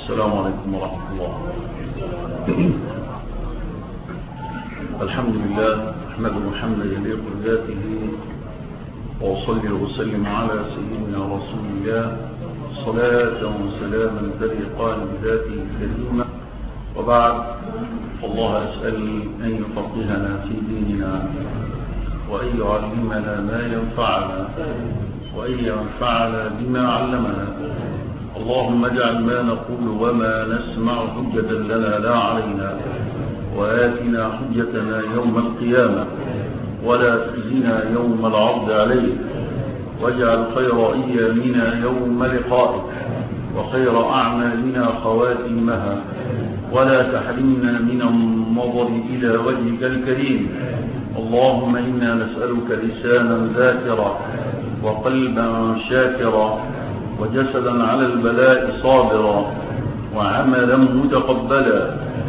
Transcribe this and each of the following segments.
السلام عليكم ورحمة الله الحمد لله أحمد محمد يليق بذاته وأصلي وأسلم على سيدنا رسول الله صلاة وسلاما تليقان بذاته الكريمة وبعد فالله أسأل أن يفقهنا في ديننا وأن يعلمنا ما ينفعنا وأن ينفعنا بما علمنا اللهم اجعل ما نقول وما نسمع حجة لنا لا علينا وآتنا حجتنا يوم القيامة ولا تخزنا يوم العرض عليك واجعل خير أيامنا يوم لقائك وخير أعمالنا خواتمها ولا تحرمنا من النظر إلى وجهك الكريم اللهم إنا نسألك لسانا ذاكرا وقلبا شاكرا وجسدا على البلاء صابرا وعملا متقبلا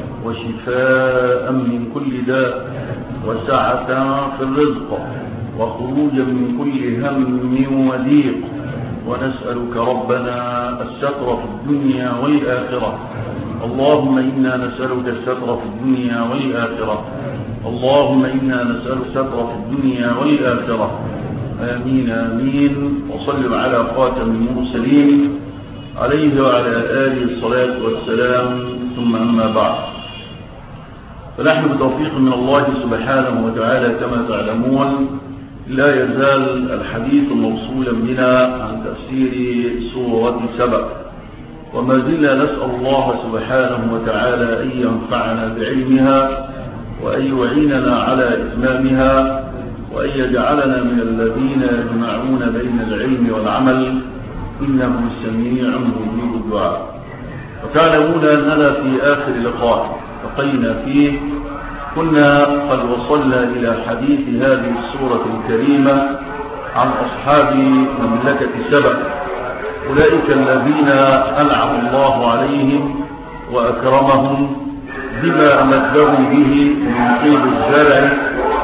وشفاء من كل داء وسعة في الرزق وخروجا من كل هم وضيق ونسألك ربنا الستر في الدنيا والآخرة اللهم إنا نسألك الستر في الدنيا والآخرة اللهم إنا نسألك الستر في الدنيا والآخرة آمين آمين وصلوا على خاتم المرسلين عليه وعلى آله الصلاة والسلام ثم أما بعد فنحن بتوفيق من الله سبحانه وتعالى كما تعلمون لا يزال الحديث موصولا بنا عن تفسير سورة سبأ وما زلنا نسأل الله سبحانه وتعالى أن ينفعنا بعلمها وأن يعيننا على إتمامها وأن يجعلنا من الذين يجمعون بين العلم والعمل إنه سميع مجيب الدعاء وتعلمون أننا في آخر لقاء بقينا فيه كنا قد وصلنا إلى حديث هذه السورة الكريمة عن أصحاب مملكة سبأ أولئك الذين أنعم الله عليهم وأكرمهم بما أمدهم به من طيب الزرع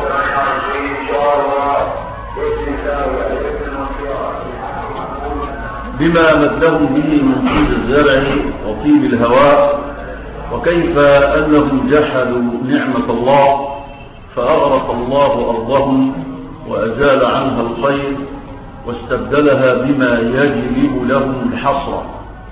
بما أمدهم به من طيب الزرع وطيب الهواء وكيف أنهم جحدوا نعمة الله فأغرق الله أرضهم وأزال عنها الخير واستبدلها بما يجلب لهم الحصر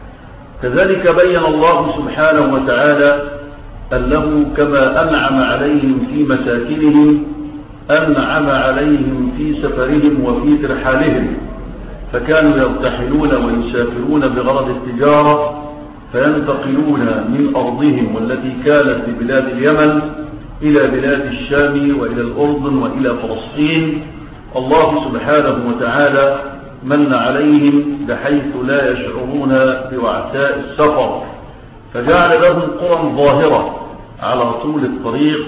كذلك بين الله سبحانه وتعالى أنه كما أنعم عليهم في مساكنهم أنعم عليهم في سفرهم وفي ترحالهم فكانوا يرتحلون ويسافرون بغرض التجارة فينتقلون من أرضهم والتي كانت في بلاد اليمن إلى بلاد الشام وإلى الأردن وإلى فلسطين الله سبحانه وتعالى من عليهم بحيث لا يشعرون بوعثاء السفر فجعل لهم قرى ظاهرة على طول الطريق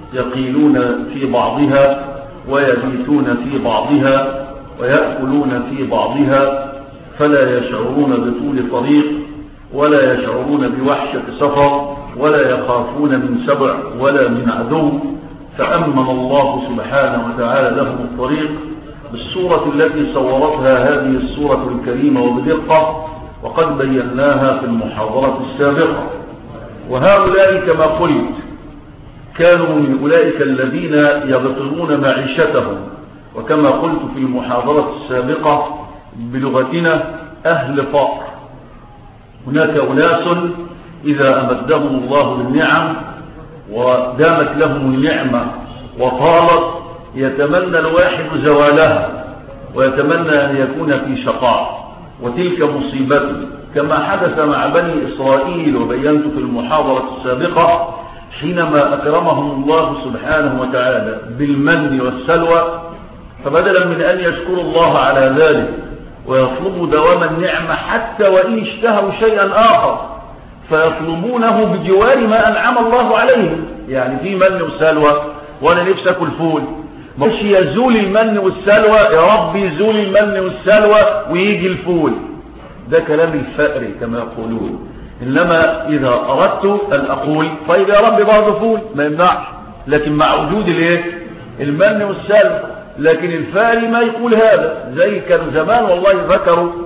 يقيلون في بعضها ويبيتون في بعضها ويأكلون في بعضها فلا يشعرون بطول طريق ولا يشعرون بوحشة سفر ولا يخافون من سبع ولا من عدو فأمن الله سبحانه وتعالى لهم الطريق بالصورة التي صورتها هذه الصورة الكريمة وبدقة وقد بيناها في المحاضرة السابقة وهؤلاء كما قلت كانوا من أولئك الذين يبطلون معيشتهم وكما قلت في المحاضرة السابقة بلغتنا أهل فقر هناك أناس إذا أمدهم الله بالنعم ودامت لهم النعمة وطالت يتمنى الواحد زوالها ويتمنى أن يكون في شقاء وتلك مصيبته كما حدث مع بني إسرائيل وبينت في المحاضرة السابقة حينما أكرمهم الله سبحانه وتعالى بالمن والسلوى فبدلا من أن يشكروا الله على ذلك ويطلبوا دوام النعمة حتى وإن اشتهوا شيئا آخر فيطلبونه بجوار ما أنعم الله عليهم يعني في من وسلوى وأنا نفسي أكل فول مش يزول المن والسلوى يا رب يزول المن والسلوى ويجي الفول ده كلام الفقر كما يقولون إنما إذا أردت أن أقول طيب يا رب برضه فول ما يمنعش لكن مع وجود الايه المن والسلوى لكن الفاري ما يقول هذا زي كانوا زمان والله ذكروا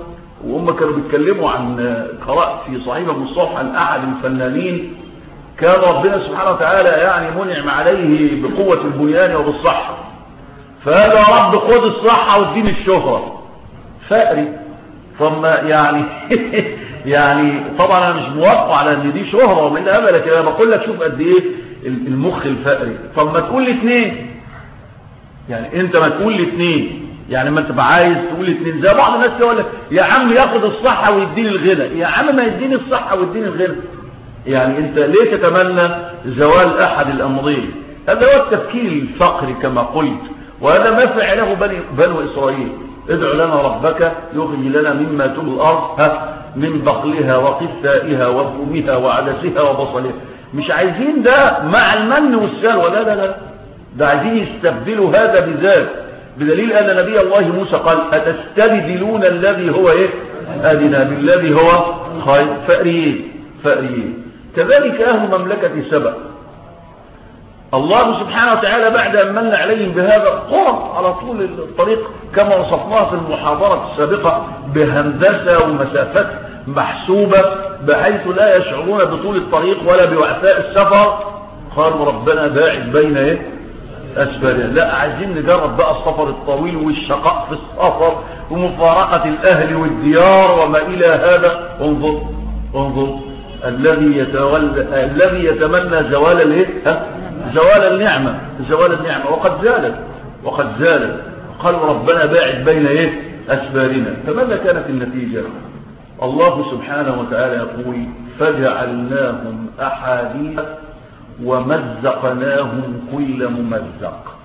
وهم كانوا بيتكلموا عن قرأت في صحيفة مصطفى عن أحد الفنانين كان ربنا سبحانه وتعالى يعني منعم عليه بقوة البنيان وبالصحة فقال يا رب خد الصحة واديني الشهرة فقري ثم يعني يعني طبعا انا مش موافق على ان دي شهرة ومن هذا لكن انا بقول لك شوف قد ايه المخ الفقري طب ما تقول لي اثنين يعني انت ما تقول لي اثنين يعني ما انت عايز تقول لي اثنين زي بعض الناس يقول لك يا عم ياخد الصحة ويديني الغنى يا عم ما يديني الصحة ويديني الغنى يعني انت ليه تتمنى زوال احد الامرين هذا هو التفكير الفقري كما قلت وهذا ما فعله بني بنو اسرائيل ادع لنا ربك يخرج لنا مما تم الارض ها من بقلها وقثائها وفومها وعدسها وبصلها مش عايزين ده مع المن والسلوى لا لا لا ده عايزين يستبدلوا هذا بذات بدليل ان نبي الله موسى قال اتستبدلون الذي هو ايه ادنا بالذي هو خير فأريين فأريين كذلك اهل مملكة سبأ الله سبحانه وتعالى بعد أن من عليهم بهذا قرب على طول الطريق كما وصفناها في المحاضرة السابقة بهندسة ومسافات محسوبة بحيث لا يشعرون بطول الطريق ولا بوعثاء السفر قالوا ربنا باعد بين ايه أسفلها لا عايزين نجرب بقى السفر الطويل والشقاء في السفر ومفارقة الأهل والديار وما إلى هذا انظر انظر الذي يتولى الذي يتمنى زوال الايه زوال النعمة زوال النعمة وقد زالت وقد زالت قالوا ربنا باعد بين ايه أسفارنا فماذا كانت النتيجة الله سبحانه وتعالى يقول فجعلناهم أحاديث ومزقناهم كل ممزق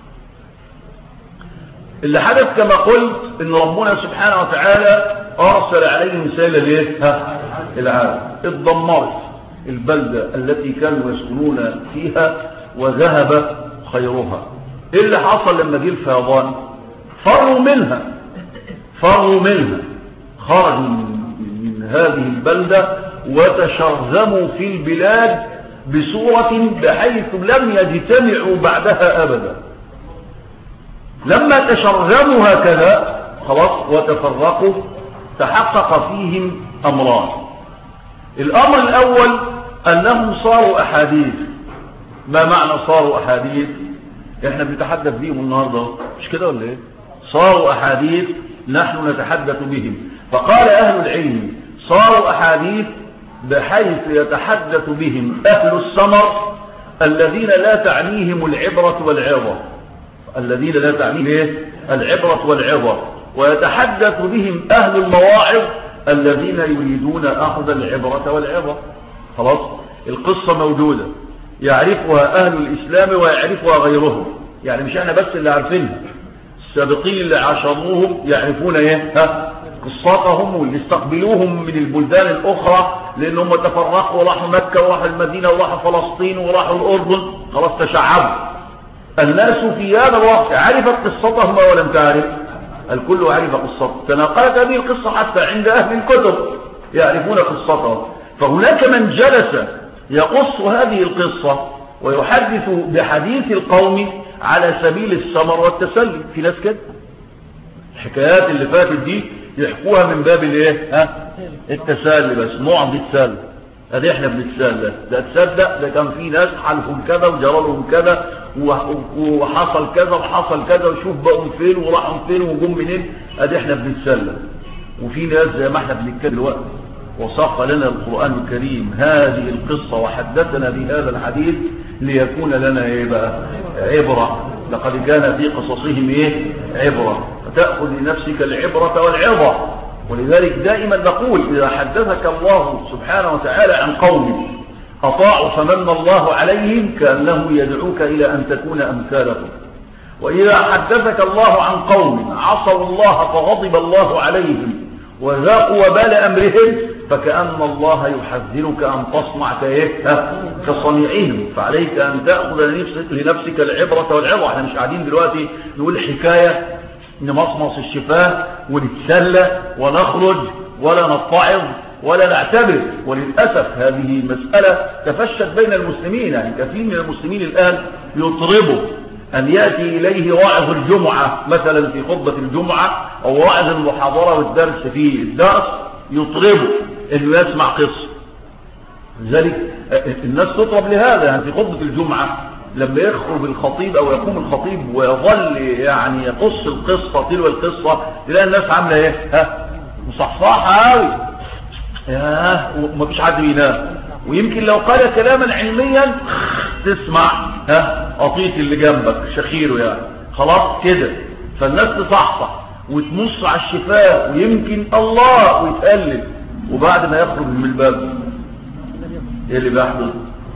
اللي حدث كما قلت ان ربنا سبحانه وتعالى ارسل عليهم سيل الايه العالم اتدمرت البلدة التي كانوا يسكنون فيها وذهب خيرها ايه اللي حصل لما جه الفيضان فروا منها فروا منها خرجوا من هذه البلدة وتشرذموا في البلاد بصورة بحيث لم يجتمعوا بعدها أبدا لما تشرذموا هكذا خلاص وتفرقوا تحقق فيهم أمران الأمر الأول أنهم صاروا أحاديث ما معنى صاروا أحاديث احنا بنتحدث بهم النهاردة مش كده ولا ايه صاروا أحاديث نحن نتحدث بهم فقال أهل العلم صاروا أحاديث بحيث يتحدث بهم أهل السمر الذين لا تعنيهم العبرة والعظة الذين لا تعنيهم إيه؟ العبرة والعظة ويتحدث بهم أهل المواعظ الذين يريدون أخذ العبرة والعظة خلاص القصة موجودة يعرفها أهل الإسلام ويعرفها غيرهم يعني مش احنا بس اللي عارفينها السابقين اللي عاشروهم يعرفون ايه ها قصاتهم واللي استقبلوهم من البلدان الأخرى لأنهم تفرقوا وراحوا مكة وراحوا المدينة وراحوا فلسطين وراحوا الأردن خلاص تشعبوا الناس في هذا الوقت عرفت قصتهم ولم تعرف الكل عرف قصته تناقلت هذه القصة حتى عند أهل الكتب يعرفون قصتها فهناك من جلس يقص هذه القصة ويحدث بحديث القوم على سبيل السمر والتسلي في ناس كده الحكايات اللي فاتت دي يحكوها من باب الايه ها التسلي بس نوع بيتسلى ادي احنا بنتسلى ده تصدق ده كان في ناس حالهم كذا وجرى لهم كذا وحصل كذا وحصل كذا وشوف بقوا فين وراحوا فين وجم منين ادي احنا بنتسلى وفي ناس زي ما احنا بنتكلم دلوقتي وصف لنا القرآن الكريم هذه القصة وحدثنا بهذا الحديث ليكون لنا ايه بقى عبرة لقد كان في قصصهم ايه عبرة فتأخذ لنفسك العبرة والعظة ولذلك دائما نقول إذا حدثك الله سبحانه وتعالى عن قوم أطاعوا فمن الله عليهم كأنه يدعوك إلى أن تكون أمثالهم وإذا حدثك الله عن قوم عصوا الله فغضب الله عليهم وذاقوا وبال أمرهم فكأن الله يحذرك أن تصنع كصنيعهم فعليك أن تأخذ لنفسك, لنفسك العبرة والعظة احنا مش قاعدين دلوقتي نقول حكاية نمصمص الشفاه ونتسلى ونخرج ولا نتعظ ولا نعتبر وللأسف هذه مسألة تفشت بين المسلمين يعني كثير من المسلمين الآن يطربوا أن يأتي إليه واعظ الجمعة مثلا في خطبة الجمعة أو واعظ المحاضرة والدرس في الدرس يطربه انه يسمع قصة لذلك الناس تطرب لهذا يعني في خطبة الجمعة لما يخرج الخطيب او يقوم الخطيب ويظل يعني يقص القصة تلو القصة تلاقي الناس عاملة ايه ها مصحصحة قوي ياه ومفيش حد بينام ويمكن لو قال كلاما علميا تسمع ها قطيط اللي جنبك شخيره يعني خلاص كده فالناس تصحصح وتمص على الشفاه ويمكن الله ويتقلب وبعد ما يخرج من الباب ايه اللي بيحدث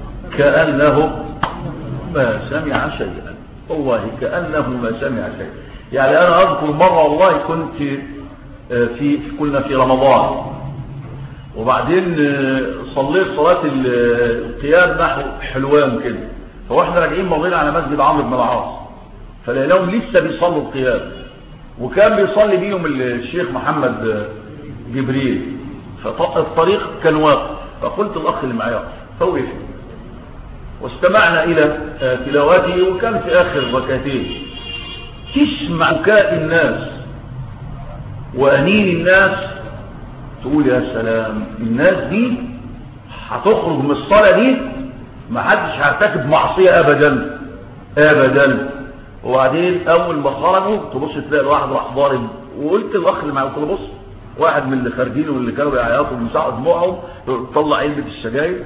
كأنه ما سمع شيئا والله كأنه ما سمع شيئا يعني انا اذكر مرة والله كنت في كنا في رمضان وبعدين صليت صلاة القيام نحو حلوان كده فواحنا راجعين مرينا على مسجد عمرو بن العاص فلقيناهم لسه بيصلوا القيام وكان بيصلي بيهم الشيخ محمد جبريل فالطريق كان واقف فقلت الاخ اللي معايا فوقف واستمعنا الى تلاوته وكان في اخر ركعتين تسمع بكاء الناس وانين الناس تقول يا سلام الناس دي هتخرج من الصلاة دي ما حدش هيرتكب معصية ابدا ابدا وبعدين اول ما خرجوا تبص تلاقي الواحد راح ضارب وقلت الاخ اللي معاه قلت له بص واحد من اللي خارجين واللي كانوا بيعيطوا ومساعوا دموعهم طلع علبة السجاير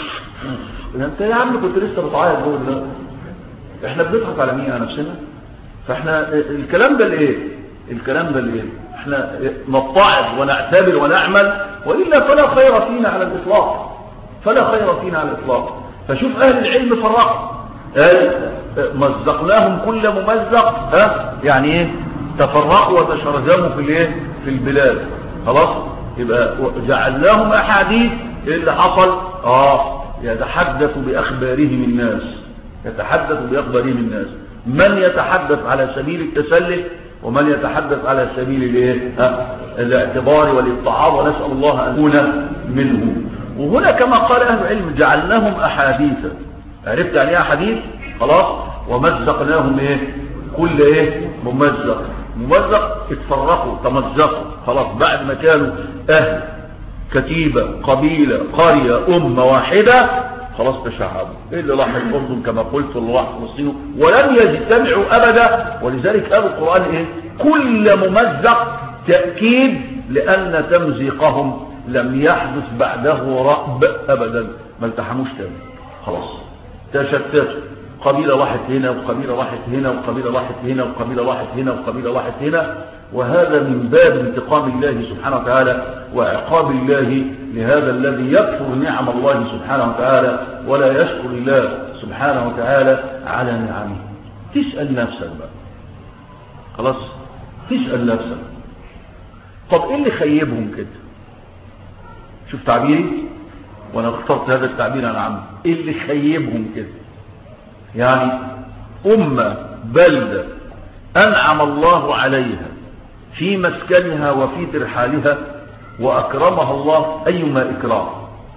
انت يا عم كنت لسه بتعيط جوه ده احنا بنضحك على مين على نفسنا فاحنا الكلام ده لايه الكلام ده لايه احنا نتعظ ونعتبر ونعمل وإلا فلا خير فينا على الإطلاق فلا خير فينا على الإطلاق فشوف أهل العلم فرقوا قال مزقناهم كل ممزق ها يعني ايه تفرقوا وتشرذموا في الايه في البلاد خلاص يبقى جعلناهم احاديث ايه اللي حصل اه يتحدث باخبارهم الناس يتحدث باخبارهم الناس من يتحدث على سبيل التسلي ومن يتحدث على سبيل الايه الاعتبار والاتعاظ ونسال الله ان نكون منه وهنا كما قال اهل العلم جعلناهم احاديثا عرفت يعني ايه احاديث خلاص ومزقناهم ايه كل ايه ممزق ممزق اتفرقوا تمزقوا خلاص بعد ما كانوا اهل كتيبة قبيلة قرية امة واحدة خلاص تشعبوا ايه اللي راح الاردن كما قلت واللي راح فلسطين ولم يجتمعوا ابدا ولذلك قالوا القرآن ايه كل ممزق تأكيد لان تمزيقهم لم يحدث بعده رأب ابدا ما التحموش تاني خلاص تشتتوا قبيلة راحت هنا وقبيلة راحت هنا وقبيلة راحت هنا وقبيلة راحت هنا وقبيلة راحت هنا وهذا من باب انتقام الله سبحانه وتعالى وعقاب الله لهذا الذي يكفر نعم الله سبحانه وتعالى ولا يشكر الله سبحانه وتعالى على نعمه تسأل نفسك بقى خلاص تسأل نفسك طب ايه اللي خيبهم كده شوف تعبيري وانا اخترت هذا التعبير انا عم ايه اللي خيبهم كده يعني امة بلدة انعم الله عليها في مسكنها وفي ترحالها واكرمها الله ايما اكرام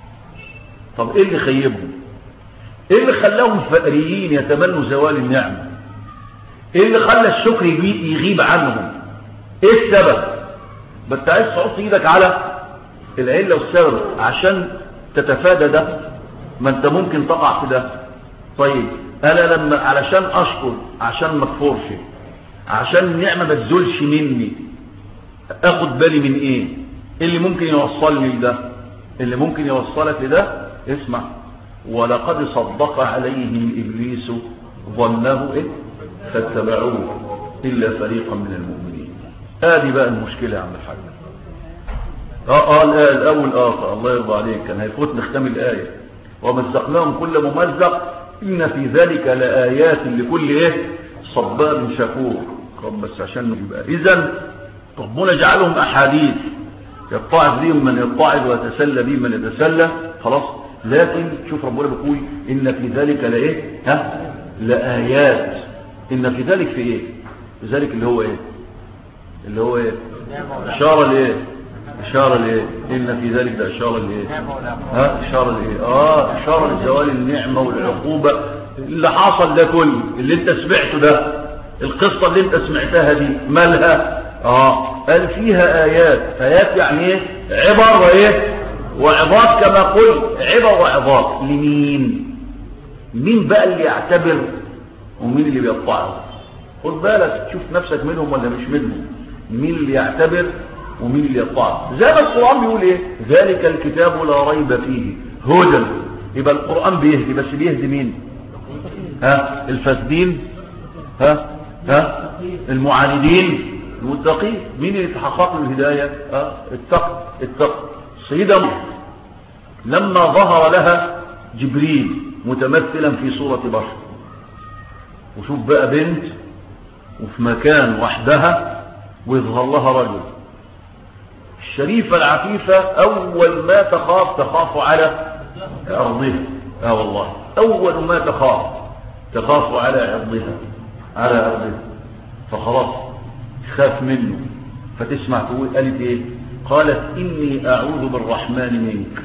طب ايه اللي خيبهم ايه اللي خلاهم فقريين يتمنوا زوال النعمة ايه اللي خلى الشكر يغيب عنهم ايه السبب بس عايز تحط ايدك على العلة والسبب عشان تتفادى ده ما انت ممكن تقع في ده طيب انا لما علشان اشكر عشان ما اكفرش عشان النعمه ما تزولش مني اخد بالي من ايه اللي ممكن يوصلني لده اللي ممكن يوصلك لده اسمع ولقد صدق عليهم ابليس ظنه ايه فاتبعوه الا فريقا من المؤمنين ادي بقى المشكله يا عم الحاج اه اه الآية الاول اه الله يرضى عليك كان هيفوت نختم الايه ومزقناهم كل ممزق إن في ذلك لآيات لكل إيه صبار شكور رب بس عشان يبقى إذا ربنا جعلهم أحاديث يتعظ بهم من يتعظ ويتسلى بهم من يتسلى خلاص لكن شوف ربنا بيقول إن في ذلك لإيه ها لآيات إن في ذلك في إيه في ذلك اللي هو إيه اللي هو إيه إشارة لإيه إشارة لإيه إن في ذلك ده إشارة لإيه ها إشارة لإيه آه إشارة لزوال النعمة والعقوبة اللي حصل ده كله اللي انت سمعته ده القصة اللي انت سمعتها دي مالها آه قال فيها آيات آيات يعني ايه عبر وايه وعظات كما قلت عبر وعظات لمين مين بقى اللي يعتبر ومين اللي بيطعه خد بالك تشوف نفسك منهم ولا مش منهم مين اللي يعتبر ومين اللي يطعه زي ما القرآن بيقول ايه ذلك الكتاب لا ريب فيه هدى يبقى القرآن بيهدي بس بيهدي مين ها الفاسدين ها ها المعاندين المتقين مين اللي تحقق له الهدايه ها التقى التقى سيدة لما ظهر لها جبريل متمثلا في صورة بشر وشوف بقى بنت وفي مكان وحدها ويظهر لها رجل الشريفة العفيفة أول ما تخاف تخاف على عرضها اه والله أول ما تخاف تخاف على عرضها على عرضها فخلاص خاف منه فتسمع تقول قالت ايه قالت إني أعوذ بالرحمن منك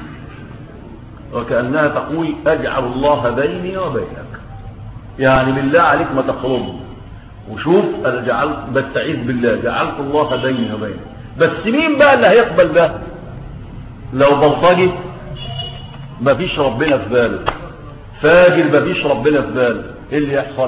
وكأنها تقول أجعل الله بيني وبينك يعني بالله عليك ما تقرب وشوف أنا جعلت بستعيذ بالله جعلت الله بيني وبينك بس مين بقى اللي هيقبل ده لو بلطجي مفيش ربنا في باله فاجر مفيش ربنا في باله ايه اللي يحصل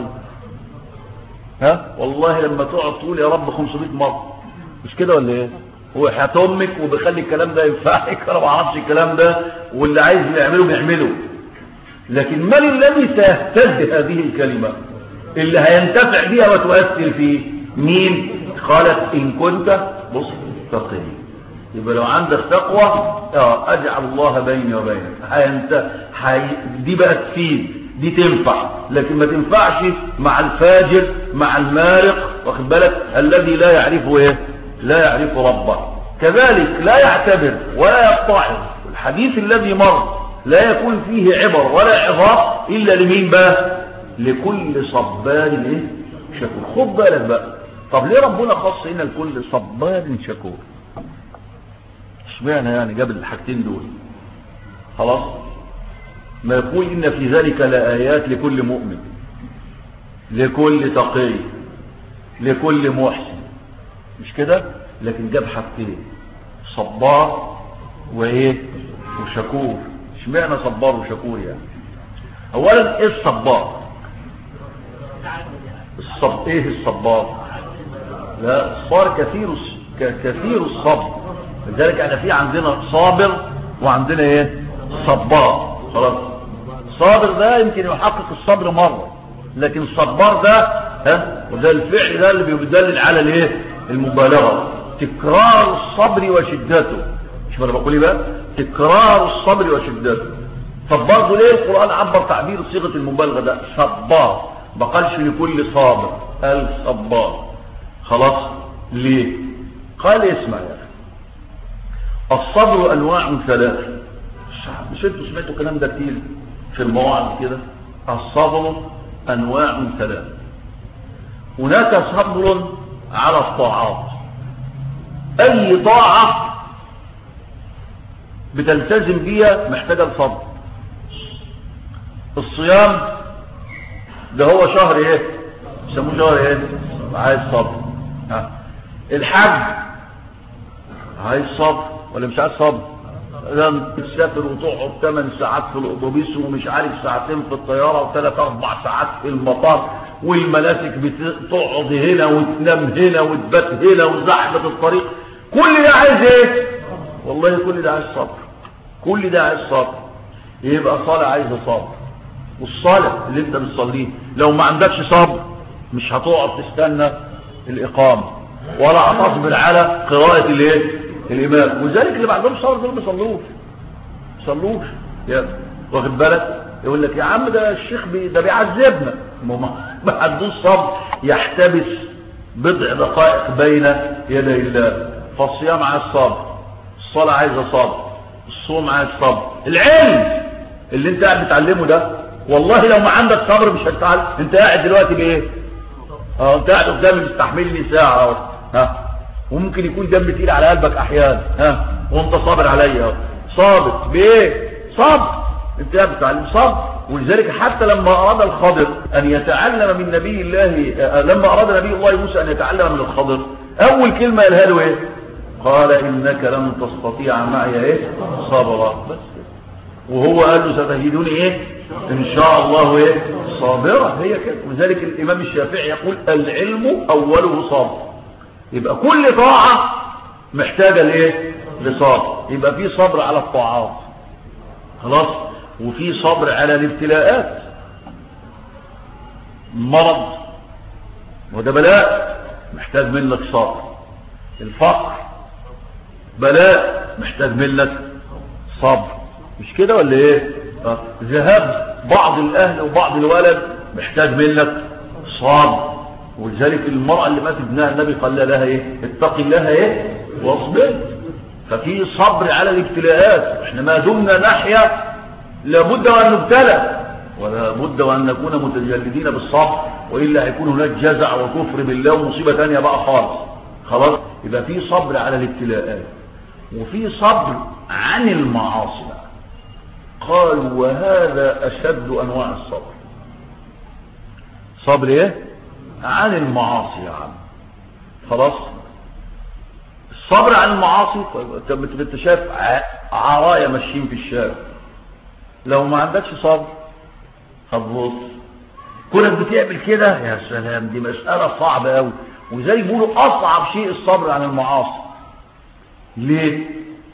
ها والله لما تقعد تقول يا رب 500 مرة مش كده ولا ايه وحياة امك وبخلي الكلام ده ينفعك انا ما اعرفش الكلام ده واللي عايز يعمله بيعمله لكن من الذي سيهتز هذه الكلمة اللي هينتفع بيها وتؤثر فيه مين قالت ان كنت بص تقي يبقى لو عندك تقوى اه اجعل الله بيني وبينك هينت... هي... دي بقى تفيد دي تنفع لكن ما تنفعش مع الفاجر مع المارق واخد بالك الذي لا يعرفه ايه لا يعرف ربه كذلك لا يعتبر ولا يتعظ الحديث الذي مر لا يكون فيه عبر ولا عظات إلا لمين بقى لكل صبار ايه شكور خد بالك بقى طب ليه ربنا خص هنا لكل صبار شكور اشمعنى يعني جاب الحاجتين دول خلاص ما يقول إن في ذلك لآيات لكل مؤمن لكل تقي لكل محسن مش كده لكن جاب حاجتين صبار وايه وشكور اشمعنى صبار وشكور يعني اولا ايه الصبار الصب ايه الصبار لا الصبار كثير كثير الصبر لذلك احنا في عندنا صابر وعندنا ايه صبار خلاص صابر ده يمكن يحقق الصبر مرة لكن الصبار ده ها وده الفعل ده اللي بيدلل على الايه المبالغة تكرار الصبر وشدته مش انا بقول ايه بقى تكرار الصبر وشدته طب برضه ليه القرآن عبر تعبير صيغة المبالغة ده صبار ما قالش لكل صابر قال صبار خلاص ليه قال اسمع يا اخي الصبر انواع ثلاثة مش انتوا سمعتوا الكلام ده كتير في المواعظ كده الصبر انواع ثلاثة هناك صبر على الطاعات اي طاعة بتلتزم بيها محتاجة الصبر الصيام ده هو شهر ايه يسموه شهر ايه عايز صبر ها. الحج عايز صبر ولا مش عايز صبر لما تسافر وتقعد 8 ساعات في الاتوبيس ومش عارف ساعتين في الطياره وثلاث اربع ساعات في المطار والمناسك بتقعد هنا وتنام هنا وتبات هنا وزحمه الطريق كل ده عايز ايه والله كل ده عايز صبر كل ده عايز صبر يبقى صلاه عايزه صبر والصلاه اللي انت بتصليه لو ما عندكش صبر مش هتقعد تستنى الاقامه ولا هتصبر على قراءه الايه الامام وذلك اللي ما عندهمش صبر دول ما يصلوش ما يصلوش يا واخد بالك يقول لك يا عم ده الشيخ بي ده بيعذبنا ما ما عندوش صبر يحتبس بضع دقائق بين يدي الله فالصيام عايز صبر الصلاه عايزه صبر الصوم عايز صبر العلم اللي انت قاعد بتعلمه ده والله لو ما عندك صبر مش هتتعلم انت قاعد دلوقتي بايه اه انت قاعد قدامي مستحملني ساعه اهو ها وممكن يكون دم تقيل على قلبك احيانا ها وانت صابر عليا اهو صابر بايه صبر انت قاعد بتتعلم صبر ولذلك حتى لما اراد الخضر ان يتعلم من نبي الله لما اراد نبي الله موسى ان يتعلم من الخضر اول كلمة قالها له ايه قال انك لن تستطيع معي ايه صبرا بس وهو قال له ستجدوني ايه ان شاء الله ايه صابرا هي كده ولذلك الامام الشافعي يقول العلم اوله صبر يبقى كل طاعة محتاجة لايه لصبر يبقى في صبر على الطاعات خلاص وفي صبر على الابتلاءات مرض وده بلاء محتاج منك صبر الفقر بلاء محتاج منك صبر مش كده ولا ايه آه. ذهاب بعض الاهل وبعض الولد محتاج منك صبر ولذلك المرأة اللي مات ابنها النبي قال لها ايه اتقي الله ايه واصبر ففي صبر على الابتلاءات احنا ما دمنا نحيا لابد وان نبتلى ولا بد وان نكون متجلدين بالصبر والا هيكون هناك جزع وكفر بالله ومصيبه ثانيه بقى خالص خلاص يبقى في صبر على الابتلاءات وفي صبر عن المعاصي قال وهذا اشد انواع الصبر صبر ايه عن المعاصي يا عم خلاص الصبر عن المعاصي طب انت شايف عرايا ماشيين في الشارع لو ما عندكش صبر هتبص كونك بتعمل كده يا سلام دي مسألة صعبة قوي ولذلك بيقولوا أصعب شيء الصبر عن المعاصي ليه؟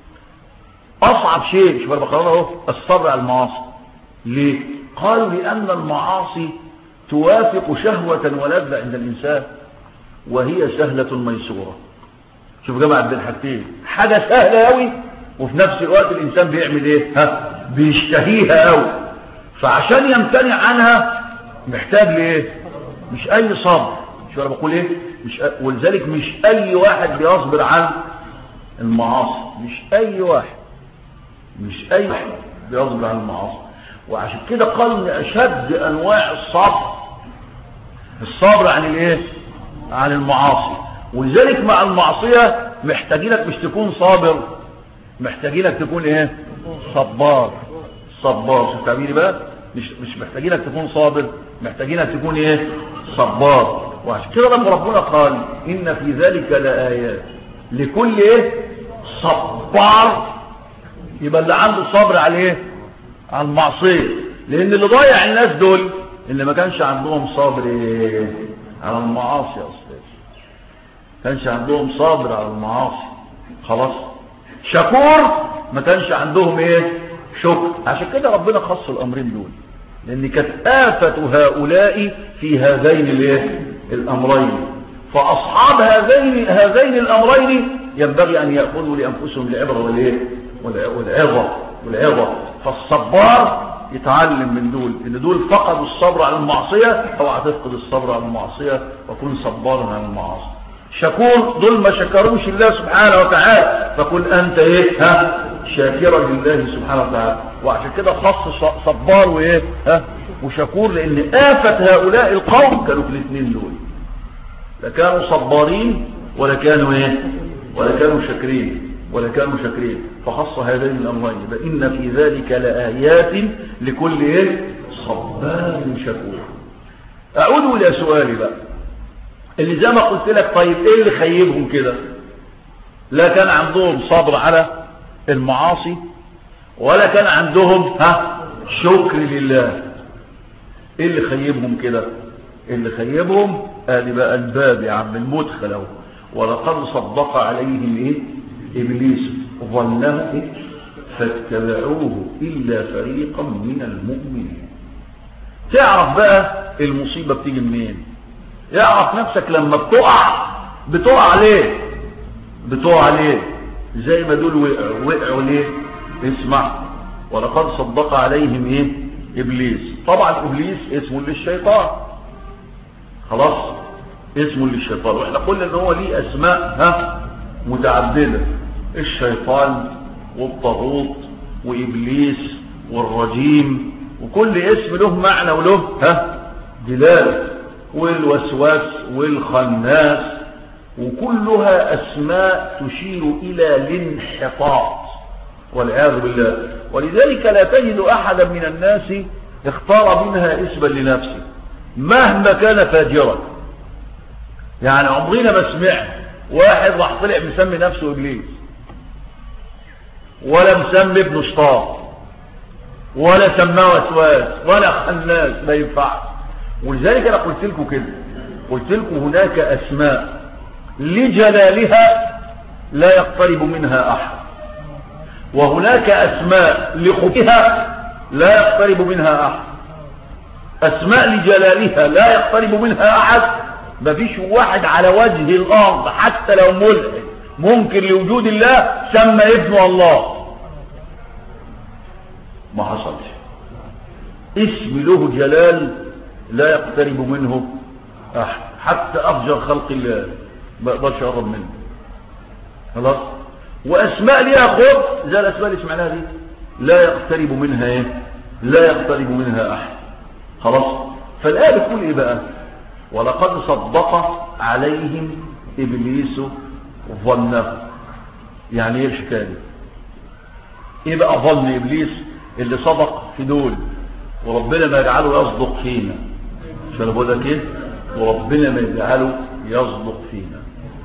أصعب شيء مش بقرأنا اهو الصبر عن المعاصي ليه؟ قالوا لأن المعاصي توافق شهوة ولذة عند الإنسان وهي سهلة ميسورة شوف جماعة بين حاجتين حاجة سهلة قوي وفي نفس الوقت الإنسان بيعمل إيه؟ ها؟ بيشتهيها قوي فعشان يمتنع عنها محتاج لإيه؟ مش أي صبر مش أنا بقول إيه؟ مش أ... ولذلك مش أي واحد بيصبر عن المعاصي مش أي واحد مش أي واحد بيصبر عن المعاصي وعشان كده قال ان اشد انواع الصبر الصبر عن الايه عن المعاصي ولذلك مع المعصية محتاجينك مش تكون صابر محتاجينك تكون ايه صبار صبار شوف تعبيري بقى مش مش محتاجينك تكون صابر محتاجينك تكون ايه صبار وعشان كده لما ربنا قال ان في ذلك لآيات لكل ايه صبار يبقى اللي عنده صبر على ايه على المعصية لان اللي ضايع الناس دول اللي ما كانش عندهم صبر ايه على المعاصي يا استاذ كانش عندهم صبر على المعاصي خلاص شكور ما كانش عندهم ايه شكر عشان كده ربنا خص الامرين دول لان كانت آفة هؤلاء في هذين الايه الامرين فاصحاب هذين هذين الامرين ينبغي ان ياخذوا لانفسهم العبره والايه والعظه والعظه فالصبار يتعلم من دول ان دول فقدوا الصبر على المعصيه اوعى تفقد الصبر على المعصيه وكن صبارا على المعاصي شكور دول ما شكروش الله سبحانه وتعالى فقل انت ايه ها شاكرا لله سبحانه وتعالى وعشان كده خص صبار وايه ها وشكور لان آفة هؤلاء القوم كانوا في الاثنين دول لا كانوا صبارين ولا كانوا ايه ولا كانوا شاكرين ولا كانوا شاكرين فخص هذين الامرين فان في ذلك لآيات لكل ايه صبار شكور اعود الى سؤالي بقى اللي زي ما قلت لك طيب ايه اللي خيبهم كده لا كان عندهم صبر على المعاصي ولا كان عندهم ها شكر لله ايه اللي خيبهم كده اللي خيبهم ادي بقى الباب يا عم المدخل اهو ولقد صدق عليهم ايه ابليس ظنه إيه؟ فاتبعوه الا فريقا من المؤمنين تعرف بقى المصيبه بتيجي منين يعرف نفسك لما بتقع بتقع ليه بتقع ليه زي ما دول وقعوا وقعوا ليه اسمع ولقد صدق عليهم ايه ابليس طبعا ابليس اسمه للشيطان خلاص اسمه للشيطان واحنا قلنا ان هو ليه اسماء ها متعدده الشيطان والطاغوت وابليس والرجيم وكل اسم له معنى وله ها دلاله والوسواس والخناس وكلها أسماء تشير إلى الانحطاط والعياذ بالله ولذلك لا تجد أحدا من الناس اختار منها اسما لنفسه مهما كان فاجرا يعني عمرنا ما سمعنا واحد راح طلع مسمي نفسه ابليس ولا مسمي ابن شطار ولا سماه وسواس ولا خناس ما ينفعش ولذلك انا قلت لكم كده قلت لكم هناك اسماء لجلالها لا يقترب منها احد وهناك اسماء لخبثها لا يقترب منها احد اسماء لجلالها لا يقترب منها احد مفيش واحد على وجه الارض حتى لو ملحد ممكن لوجود الله سمى ابن الله ما حصلش اسم له جلال لا يقترب منه احد حتى افجر خلق الله ما يقدرش يقرب منه خلاص واسماء ليها خب زي الاسماء اللي سمعناها دي لا يقترب منها ايه لا يقترب منها احد خلاص فالايه بتقول ايه بقى ولقد صدق عليهم ابليس ظنه يعني ايه الحكايه دي ايه بقى ظن ابليس اللي صدق في دول وربنا ما يجعله يصدق فينا مش انا بقول لك ايه وربنا ما يجعله يصدق فينا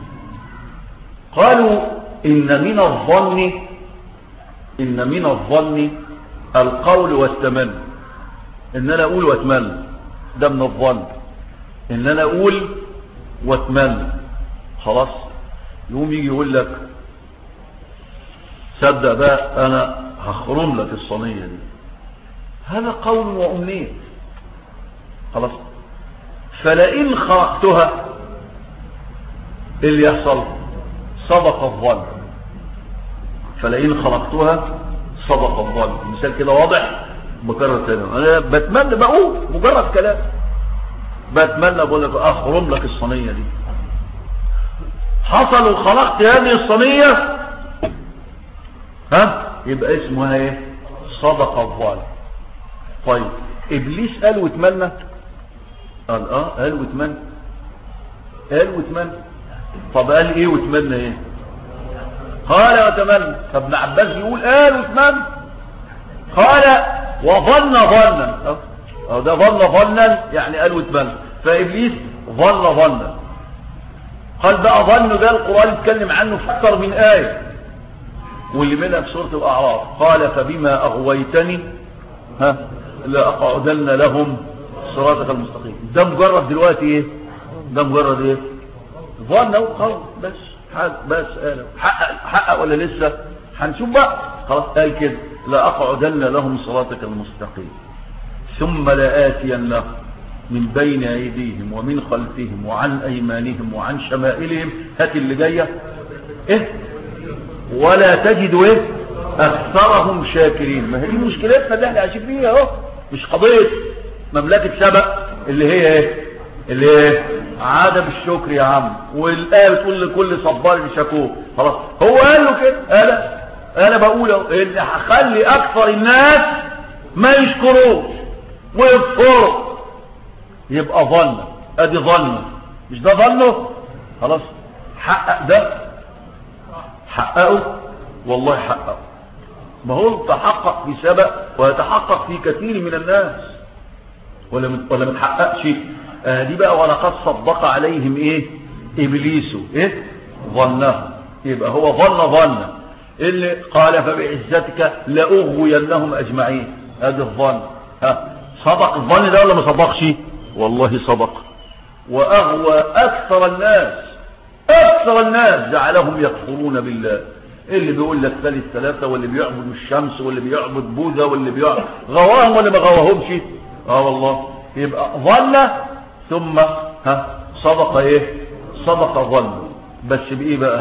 قالوا ان من الظن ان من الظن القول والتمني ان انا اقول واتمنى ده من الظن ان انا اقول واتمنى خلاص يقوم يجي يقول لك صدق بقى انا هخرم لك الصينيه دي هذا قول وامنيه خلاص فلئن خرقتها إيه اللي يحصل صدق الظن فلئن خلقتها صدق الظن مثال كده واضح بكرر تاني انا بتمنى بقول مجرد كلام بتمنى بقول لك اخرم لك الصينيه دي حصل وخلقت هذه الصينيه ها يبقى اسمها ايه صدق الظالم طيب ابليس قال واتمنى قال اه قال واتمنى قال واتمنى طب قال ايه واتمنى ايه قال واتمنى فابن عباس يقول قال واتمنى قال وظن ظنا اه ده ظن ظنا يعني قال واتمنى فابليس ظن ظنا قال بقى ظن ده القرآن يتكلم عنه في اكثر من آية واللي منها في سورة الأعراف قال فبما أغويتني ها لأقعدن لهم صراطك المستقيم ده مجرد دلوقتي ايه ده مجرد ايه ظن وقول بس حق بس قال حقق حقق ولا لسه هنشوف بقى خلاص قال كده لأقعدن لهم صراطك المستقيم ثم لآتين لهم من بين أيديهم ومن خلفهم وعن أيمانهم وعن شمائلهم هات اللي جاية إيه ولا تجد إيه أكثرهم شاكرين ما هي دي مشكلتنا اللي احنا عايشين فيها اهو مش قضية مملكة سبق اللي هي ايه اللي هي عدم الشكر يا عم والآية بتقول لكل صبار شكور خلاص هو قال له كده انا انا بقول اهو ان هخلي اكثر الناس ما يشكروش ويكفروا يبقى ظن ادي ظن مش ده ظنه خلاص حقق ده حققه والله حققه ما هو تحقق في سبق ويتحقق في كثير من الناس ولا مت... ولا متحققش آه دي بقى ولقد صدق عليهم ايه ابليس ايه ظنه يبقى هو ظن ظن اللي قال فبعزتك لاغوينهم اجمعين ادي الظن ها صدق الظن ده ولا ما صدقش والله صدق واغوى اكثر الناس اكثر الناس جعلهم يكفرون بالله اللي بيقول لك ثالث ثلاثة واللي بيعبد الشمس واللي بيعبد بوذا واللي بيعبد غواهم ولا ما غواهمش اه والله يبقى ظن ثم ها صدق ايه صدق ظن بس بايه بقى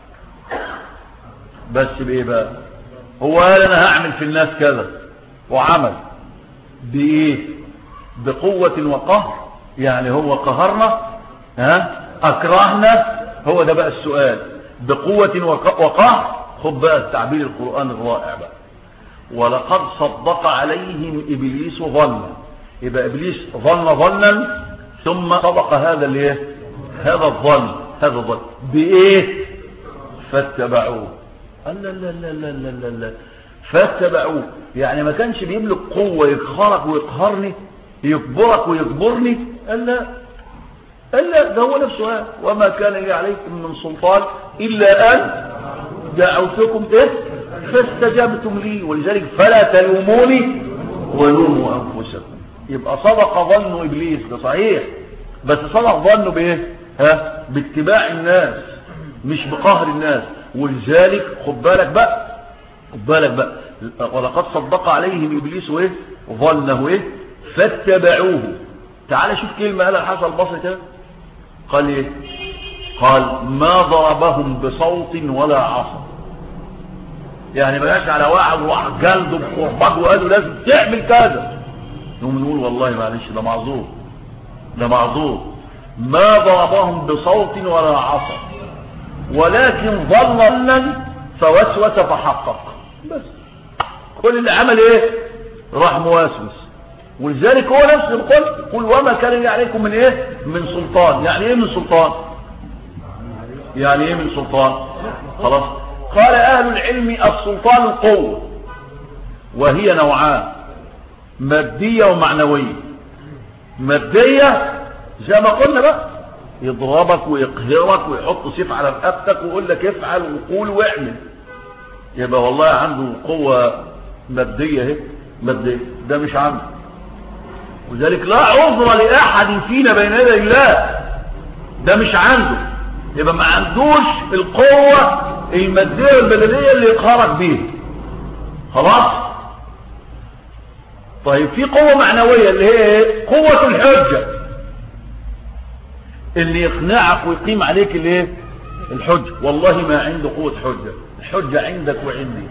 بس بايه بقى هو قال انا هعمل في الناس كذا وعمل بايه بقوة وقهر يعني هو قهرنا ها اكرهنا هو ده بقى السؤال بقوة وقهر خد بقى التعبير القرآن الرائع بقى ولقد صدق عليهم إبليس ظنا يبقى إبليس ظن ظنا ثم صدق هذا الايه هذا الظن هذا الظن بإيه فاتبعوه لا لا لا لا لا لا لا فاتبعوه يعني ما كانش بيملك قوة يقهرك ويقهرني يكبرك ويكبرني قال لا قال لا ده هو نفسه قال وما كان لي عليكم من سلطان إلا أن دعوتكم إيه فاستجبتم لي ولذلك فلا تلوموني ولوموا أنفسكم يبقى صدق ظن إبليس ده صحيح بس صدق ظنه بإيه ها باتباع الناس مش بقهر الناس ولذلك خد بالك بقى خد بالك بقى ولقد صدق عليهم إبليس إيه ظنه إيه فاتبعوه تعال شوف كلمة قالها الحسن البصري كده قال ايه قال ما ضربهم بصوت ولا عصا يعني بلاش على واحد وراح جلده بقرباج وقالوا لازم تعمل كذا نقوم نقول والله معلش ده معذور ده معذور ما ضربهم بصوت ولا عصا ولكن ظنا فوسوس فحقق بس كل اللي عمل ايه راح موسوس ولذلك هو نفس القول قل وما كان لي عليكم من ايه من سلطان يعني ايه من سلطان يعني ايه من سلطان خلاص قال اهل العلم السلطان القوة وهي نوعان مادية ومعنوية مادية زي ما قلنا بقى يضربك ويقهرك ويحط سيف على رقبتك ويقول لك افعل وقول واعمل يبقى والله عنده قوة مادية اهي مادية ده مش عنده وذلك لا عذر لأحد فينا بين يدي الله ده مش عنده يبقى ما عندوش القوة المادية البدنية اللي يقهرك بيها خلاص طيب في قوة معنوية اللي هي ايه قوة الحجة اللي يقنعك ويقيم عليك الايه الحجة والله ما عنده قوة حجة الحجة عندك وعندي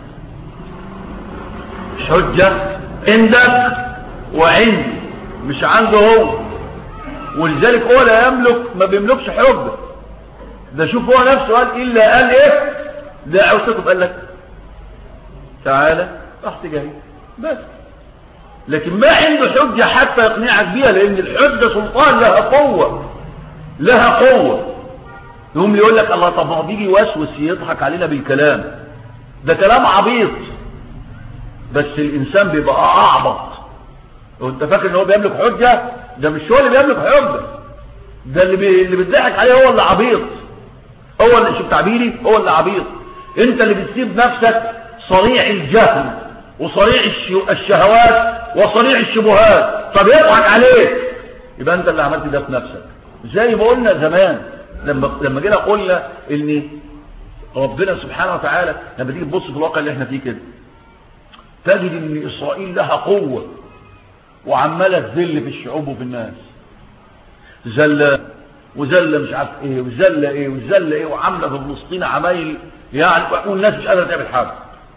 الحجة عندك وعندي مش عنده هو ولذلك هو لا يملك ما بيملكش حجة ده شوف هو نفسه قال إلا قال إيه ده عوسكم قال لك تعالى رحت جاي بس لكن ما عنده حجة حتى يقنعك بيها لأن الحجة سلطان لها قوة لها قوة يقوم يقول لك الله طب ما بيجي يوسوس يضحك علينا بالكلام ده كلام عبيط بس الإنسان بيبقى أعبط وانت فاكر ان هو بيملك حجة ده مش هو اللي بيملك حجة ده اللي بي... اللي بتضحك عليه هو اللي عبيط هو اللي شوف تعبيري هو اللي عبيط انت اللي بتسيب نفسك صريع الجهل وصريع الش... الشهوات وصريع الشبهات طب يضحك عليك يبقى انت اللي عملت ده في نفسك زي ما قلنا زمان لما لما جينا قلنا ان ربنا سبحانه وتعالى لما تيجي تبص في الواقع اللي احنا فيه كده تجد ان اسرائيل لها قوه وعماله تذل في الشعوب وفي الناس زله وزله مش عارف ايه وزله ايه وزله ايه وعامله في فلسطين عمايل يعني والناس مش قادره تعمل حاجه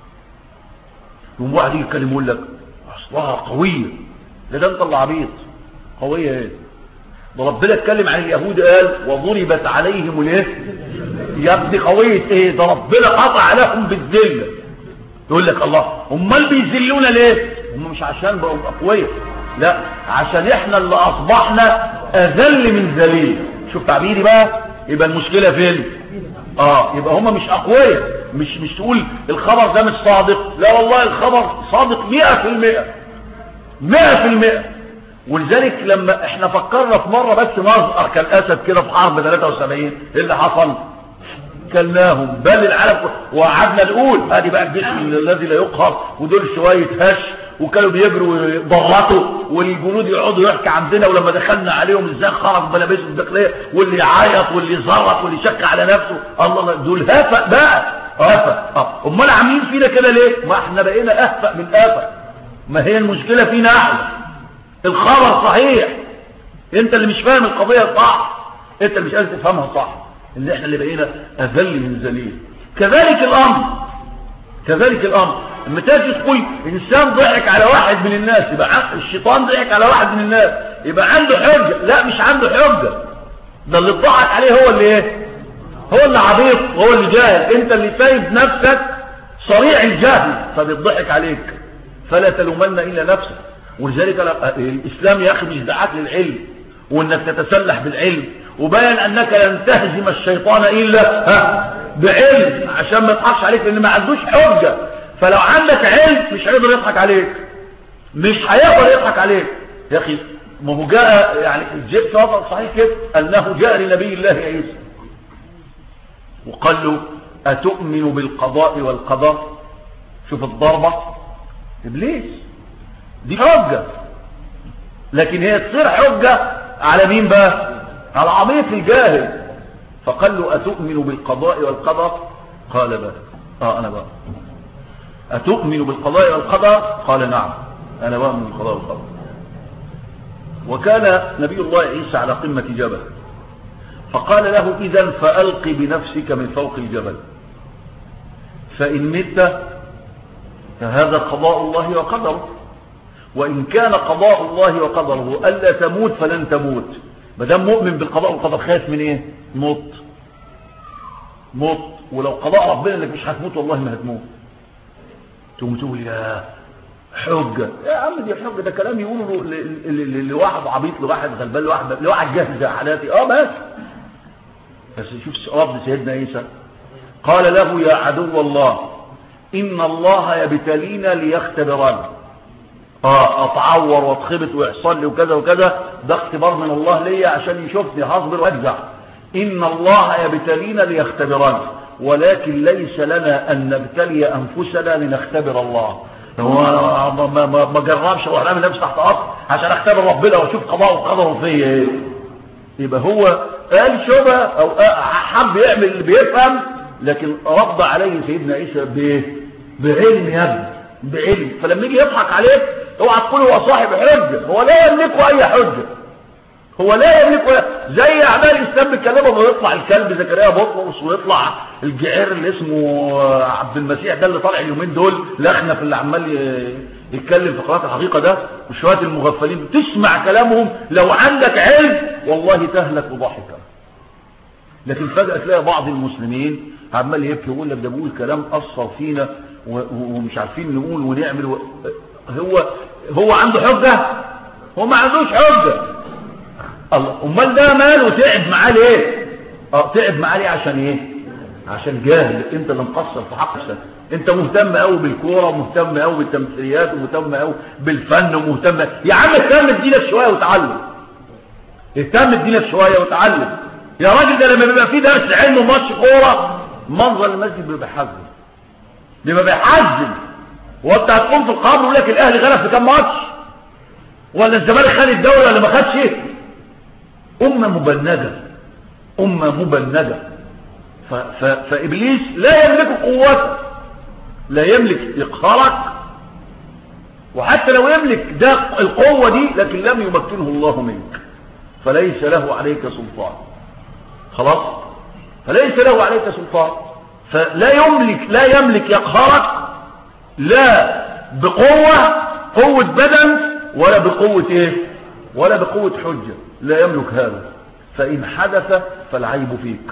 يقوم واحد يجي يتكلم يقول لك اصلها قويه ده ده انت اللي عبيط قويه ايه ده ربنا اتكلم عن اليهود قال وضربت عليهم الايه يا ابني قويه ايه ده ربنا قطع لهم بالذله يقول لك الله امال بيذلونا ليه هم مش عشان بقوا اقوياء لا عشان احنا اللي اصبحنا اذل من ذليل شوف تعبيري بقى يبقى المشكله فين اه يبقى هم مش اقوياء مش مش تقول الخبر ده مش صادق لا والله الخبر صادق 100% 100% ولذلك لما احنا فكرنا في مرة بس نظهر كالاسد كده في حرب 73 ايه اللي حصل كلناهم بل العالم وقعدنا نقول ادي بقى الجيش الذي لا يقهر ودول شوية هش وكانوا بيجروا ويضغطوا والجنود يقعدوا يحكي عندنا ولما دخلنا عليهم ازاي خرج بلابسه الداخليه واللي يعيط واللي يزرط واللي يشك على نفسه الله دول هفق بقى هفق اه امال عاملين فينا كده ليه ما احنا بقينا اهفق من افق ما هي المشكله فينا احنا الخبر صحيح انت اللي مش فاهم القضيه صح انت اللي مش قادر تفهمها صح ان احنا اللي بقينا اذل من ذليل كذلك الامر كذلك الامر لما تيجي تقول انسان ضحك على واحد من الناس يبقى الشيطان ضحك على واحد من الناس يبقى عنده حجه لا مش عنده حجه ده اللي ضحك عليه هو اللي ايه هو اللي عبيط هو اللي جاهل انت اللي سايب نفسك صريع الجهل فبيضحك عليك فلا تلومن الا نفسك ولذلك الاسلام يا اخي مش دعاك للعلم وانك تتسلح بالعلم وبين انك لن تهزم الشيطان الا ها بعلم عشان ما يضحكش عليك لان ما عندوش حجه فلو عندك علم مش هيقدر يضحك عليك مش هيقدر يضحك عليك يا اخي ما هو جاء يعني جاء في وضع صحيح كده انه جاء لنبي الله عيسى وقال له اتؤمن بالقضاء والقدر شوف الضربة ابليس دي حجة لكن هي تصير حجة على مين بقى على عميق الجاهل فقال له اتؤمن بالقضاء والقدر قال بلى اه انا بقى اتؤمن بالقضاء والقدر قال نعم انا بؤمن بالقضاء والقدر وكان نبي الله عيسى على قمة جبل فقال له إذا فألق بنفسك من فوق الجبل فإن مت فهذا قضاء الله وقدره وإن كان قضاء الله وقدره ألا تموت فلن تموت مدام مؤمن بالقضاء والقدر خايف من ايه موت موت ولو قضاء ربنا انك مش هتموت والله ما هتموت تقوم تقول يا حجة يا عم دي حجة ده كلام يقوله لواحد عبيط لواحد غلبان لواحد لواحد جاهز زي حالاتي اه بس بس شوف رب سيدنا عيسى قال له يا عدو الله ان الله يبتلينا ليختبرنا اه اتعور واتخبط ويحصل لي وكذا وكذا ده اختبار من الله ليا عشان يشوفني هصبر واجزع ان الله يبتلينا ليختبرنا ولكن ليس لنا ان نبتلي انفسنا لنختبر الله هو ما ما ما, ما جربش وانا اعمل نفسي تحت قصر عشان اختبر ربنا واشوف قضاءه وقدره فيا ايه يبقى هو قال شبه او حب يعمل اللي بيفهم لكن رد عليه سيدنا عيسى بعلم يا ابني بعلم فلما يجي يضحك عليك اوعى تقول هو صاحب حجه هو لا يملكه اي حجه هو لا يملك زي اعمال الاسلام بيتكلموا ويطلع الكلب زكريا بطرس ويطلع الجعير اللي اسمه عبد المسيح ده اللي طالع اليومين دول الاخنف اللي عمال يتكلم في قناه الحقيقه ده وشويه المغفلين تسمع كلامهم لو عندك علم والله تهلك وضحكا لكن فجاه تلاقي بعض المسلمين عمال يبكي ويقول لك ده بيقول كلام اثر فينا ومش عارفين نقول ونعمل و... هو هو عنده حجه هو ما عندوش حجه الله امال ده ماله تعب معاه ليه اه تعب معاه ليه عشان ايه عشان جاهل انت اللي مقصر في حق نفسك انت مهتم قوي بالكوره ومهتم قوي بالتمثيليات ومهتم قوي بالفن ومهتم يا عم اهتم بدينك شويه وتعلم اهتم بدينك شويه وتعلم يا راجل ده لما بيبقى في درس علم وماتش كوره منظر المسجد بيبقى حزن بيبقى بيحزن وانت هتقوم في القبر ويقول لك الاهلي غلب في كام ماتش ولا الزمالك خد الدوري ولا ما خدش امه مبنده امه مبنده ف... ف... فابليس لا يملك قوته لا يملك اقهارك وحتى لو يملك ده القوه دي لكن لم يمكنه الله منك فليس له عليك سلطان خلاص فليس له عليك سلطان فلا يملك لا يملك يقهرك لا بقوة قوة بدن ولا بقوة ايه ولا بقوة حجة لا يملك هذا فإن حدث فالعيب فيك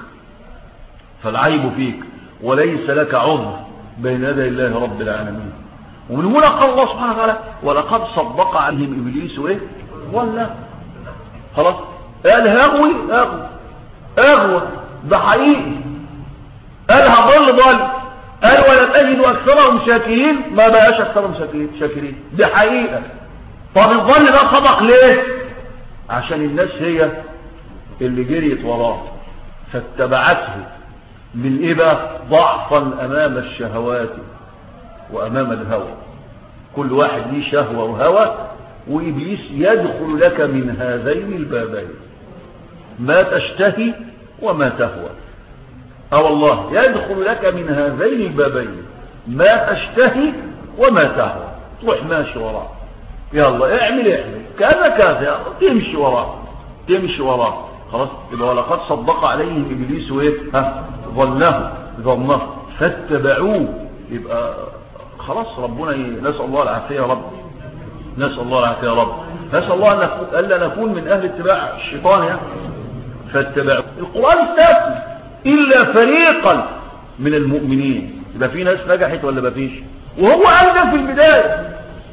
فالعيب فيك وليس لك عذر بين يدي الله رب العالمين ومن هنا قال الله سبحانه وتعالى ولقد صدق عليهم إبليس ايه ولا خلاص قال هغوي هغوي اغوى ده حقيقي قال هضل ضل قال ولم اجد اكثرهم شاكرين ما بقاش اكثرهم شاكرين دي حقيقه طب الظل ده صدق ليه عشان الناس هي اللي جريت وراه فاتبعته من ايه بقى ضعفا امام الشهوات وامام الهوى كل واحد ليه شهوه وهوى وابليس يدخل لك من هذين البابين ما تشتهي وما تهوى اه والله يدخل لك من هذين البابين ما تشتهي وما تهوى تروح ماشي وراه يلا اعمل اعمل كذا كذا تمشي وراه تمشي وراه خلاص يبقى ولقد صدق عليهم ابليس وايه ها ظنه ظنه فاتبعوه يبقى خلاص ربنا نسال الله العافيه يا رب نسال الله العافيه يا رب نسال الله ان الا نكون من اهل اتباع الشيطان يعني فاتبعوا القران استثنى الا فريقا من المؤمنين يبقى في ناس نجحت ولا ما فيش وهو قال ده في البدايه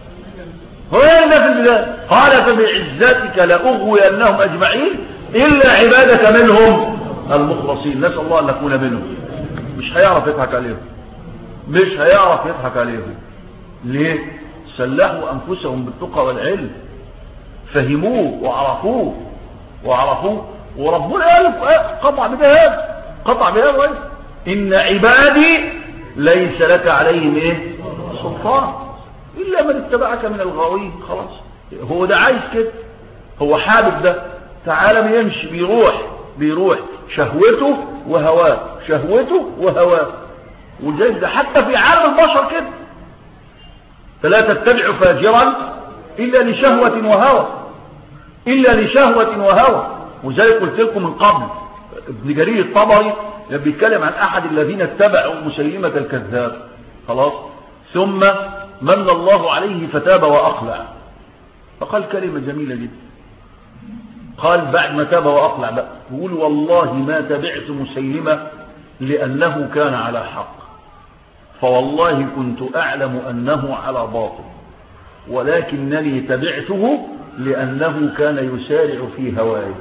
هو قال ده في البدايه قال فبعزتك لاغوينهم اجمعين الا عبادك منهم المخلصين نسال الله ان نكون منهم مش هيعرف يضحك عليهم مش هيعرف يضحك عليهم ليه سلحوا انفسهم بالتقى والعلم فهموه وعرفوه وعرفوه وربنا قال قطع بهذا قطع بهذا إن عبادي ليس لك عليهم ايه سلطان إلا من اتبعك من الغاوين خلاص هو ده عايز كده هو حابب ده تعالى بيمشي بيروح بيروح شهوته وهواه شهوته وهواه وزي ده حتى في عالم البشر كده فلا تتبع فاجرا إلا لشهوة وهوى إلا لشهوة وهوى وزي قلت لكم من قبل ابن جرير الطبري لما بيتكلم عن أحد الذين اتبعوا مسيلمة الكذاب خلاص ثم من الله عليه فتاب وأقلع فقال كلمة جميلة جدا قال بعد ما تاب وأقلع بقى يقول والله ما تبعت مسيلمة لأنه كان على حق فوالله كنت أعلم أنه على باطل ولكنني تبعته لأنه كان يسارع في هوائه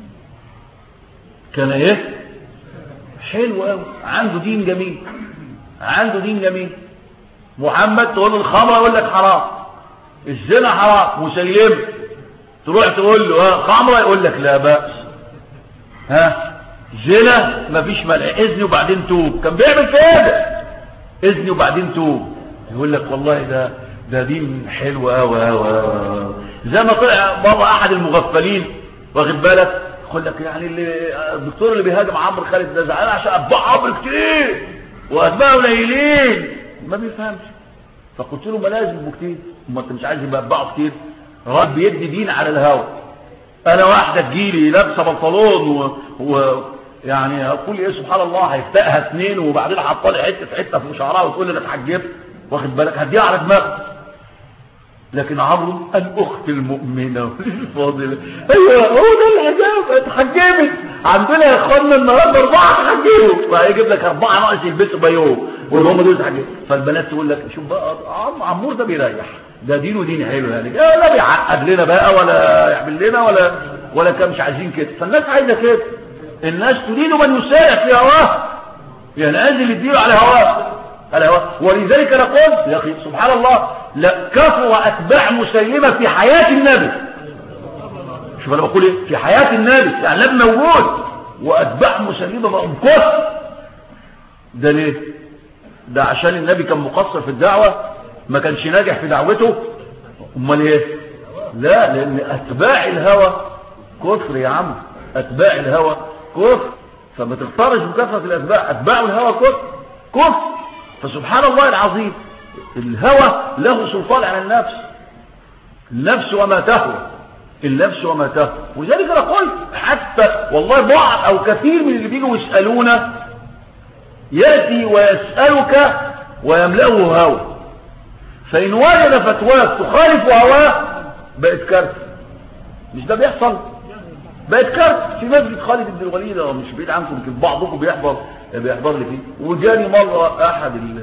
كان ايه حلو قوي عنده دين جميل عنده دين جميل محمد تقول له الخمر يقول لك حرام الزنا حرام مسيلم تروح تقول له ها خمره يقول لك لا بأس ها زنا مفيش ملع اذني وبعدين توب كان بيعمل كده اذني وبعدين توب يقول لك والله ده ده دين حلو قوي قوي زي ما طلع بابا احد المغفلين واخد بالك يقول لك يعني اللي الدكتور اللي بيهاجم عمرو خالد ده زعلان عشان اتباع عمرو كتير واتباعه قليلين ما بيفهمش فقلت له ما لازم يبقوا كتير ما انت مش عايز يبقى اتباعه كتير رب بيدي دين على الهوى انا واحده تجيلي لابسه بنطلون و... و... يعني اقول ايه سبحان الله هيفتقها اثنين وبعدين حطالي حته في حته في شعرها وتقول لي انا اتحجبت واخد بالك هديها على دماغي لكن عمرو الاخت المؤمنه الفاضله ايوه هو ده الحجاب اتحجبت عندنا يا اخوانا النهارده اربعه اتحجبوا وهيجيب لك اربعه ناقص يلبسوا بيوم واللي هم دول اتحجبوا فالبنات تقول لك شوف بقى عم عمور ده بيريح ده دينه دين حلو يعني لا بيعقد لنا بقى ولا يعمل لنا ولا ولا كان مش عايزين كده فالناس عايزه كده الناس تريد من يسارع في هواه ينزل الدين على هواه على هواه ولذلك نقول يا اخي سبحان الله لا كفر اتباع مسيلمه في حياه النبي شوف انا بقول ايه في حياه النبي يعني النبي موجود واتباع مسيلمه بقوا كفر ده ليه ده عشان النبي كان مقصر في الدعوه ما كانش ناجح في دعوته امال ايه لا لان اتباع الهوى كفر يا عم اتباع الهوى كفر فما تختارش بكثره الاتباع اتباع الهوى كفر كفر فسبحان الله العظيم الهوى له سلطان على النفس النفس وما تهوى النفس وما تهوى ولذلك انا قلت حتى والله بعض او كثير من اللي بيجوا يسالونا ياتي ويسالك ويملأه هوى فإن وجد فتواك تخالف هواه بقت كارثة مش ده بيحصل بقت كارثة في مسجد خالد بن الوليد مش بعيد عنكم يمكن بعضكم بيحضر بيحضر لي فيه وجاني مرة أحد ال...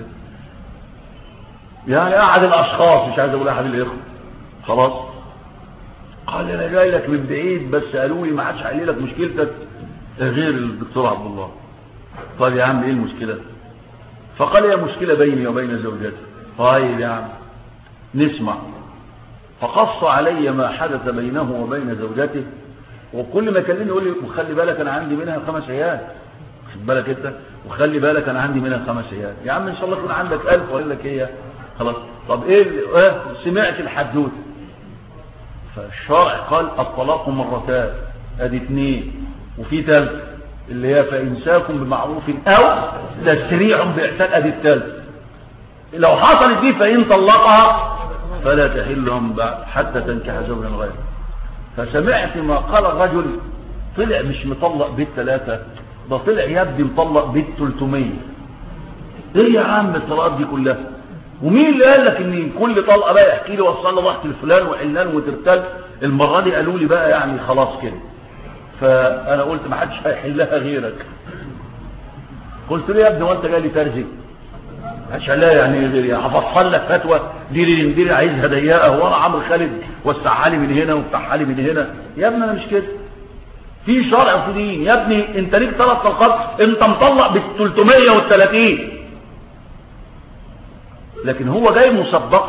يعني أحد الأشخاص مش عايز أقول أحد الإخوة خلاص قال لي أنا جاي لك من بعيد بس قالوا لي ما عادش حل لك مشكلتك غير الدكتور عبد الله قال يا عم إيه المشكلة فقال هي مشكلة بيني وبين زوجتي طيب يا عم نسمع فقص علي ما حدث بينه وبين زوجته وكل ما كلمني يقول لي وخلي بالك انا عندي منها خمس عيال خد بالك انت وخلي بالك انا عندي منها خمس عيال يا عم ان شاء الله يكون عندك ألف ولا لك ايه خلاص طب ايه اه سمعت الحدوته فالشرع قال الطلاق مرتان ادي اثنين وفي ثالث اللي هي فامساكم بمعروف او تسريع باحسان ادي الثالث لو حصلت دي فإن طلقها فلا تحل لهم بعد حتى تنكح زوجا غيره فسمعت ما قال الرجل طلع مش مطلق بيت ثلاثة ده طلع يبدي مطلق بيت 300 ايه يا عم الطلاقات دي كلها ومين اللي قال لك ان كل طلقه بقى يحكي لي وصلنا رحت لفلان وعلان وترتل المره دي قالوا لي بقى يعني خلاص كده فانا قلت ما حدش هيحلها غيرك قلت له يا ابني وانت جاي لي ترجي عشان لا يعني هفصل لك فتوى دي اللي دي عايزها ضيقه هو انا عمرو خالد وسعها لي من هنا وفتحها لي من هنا يا ابني انا مش كده في شرع وفي دين يا ابني انت ليك ثلاث طلقات انت مطلق بال 330 لكن هو جاي مسبقا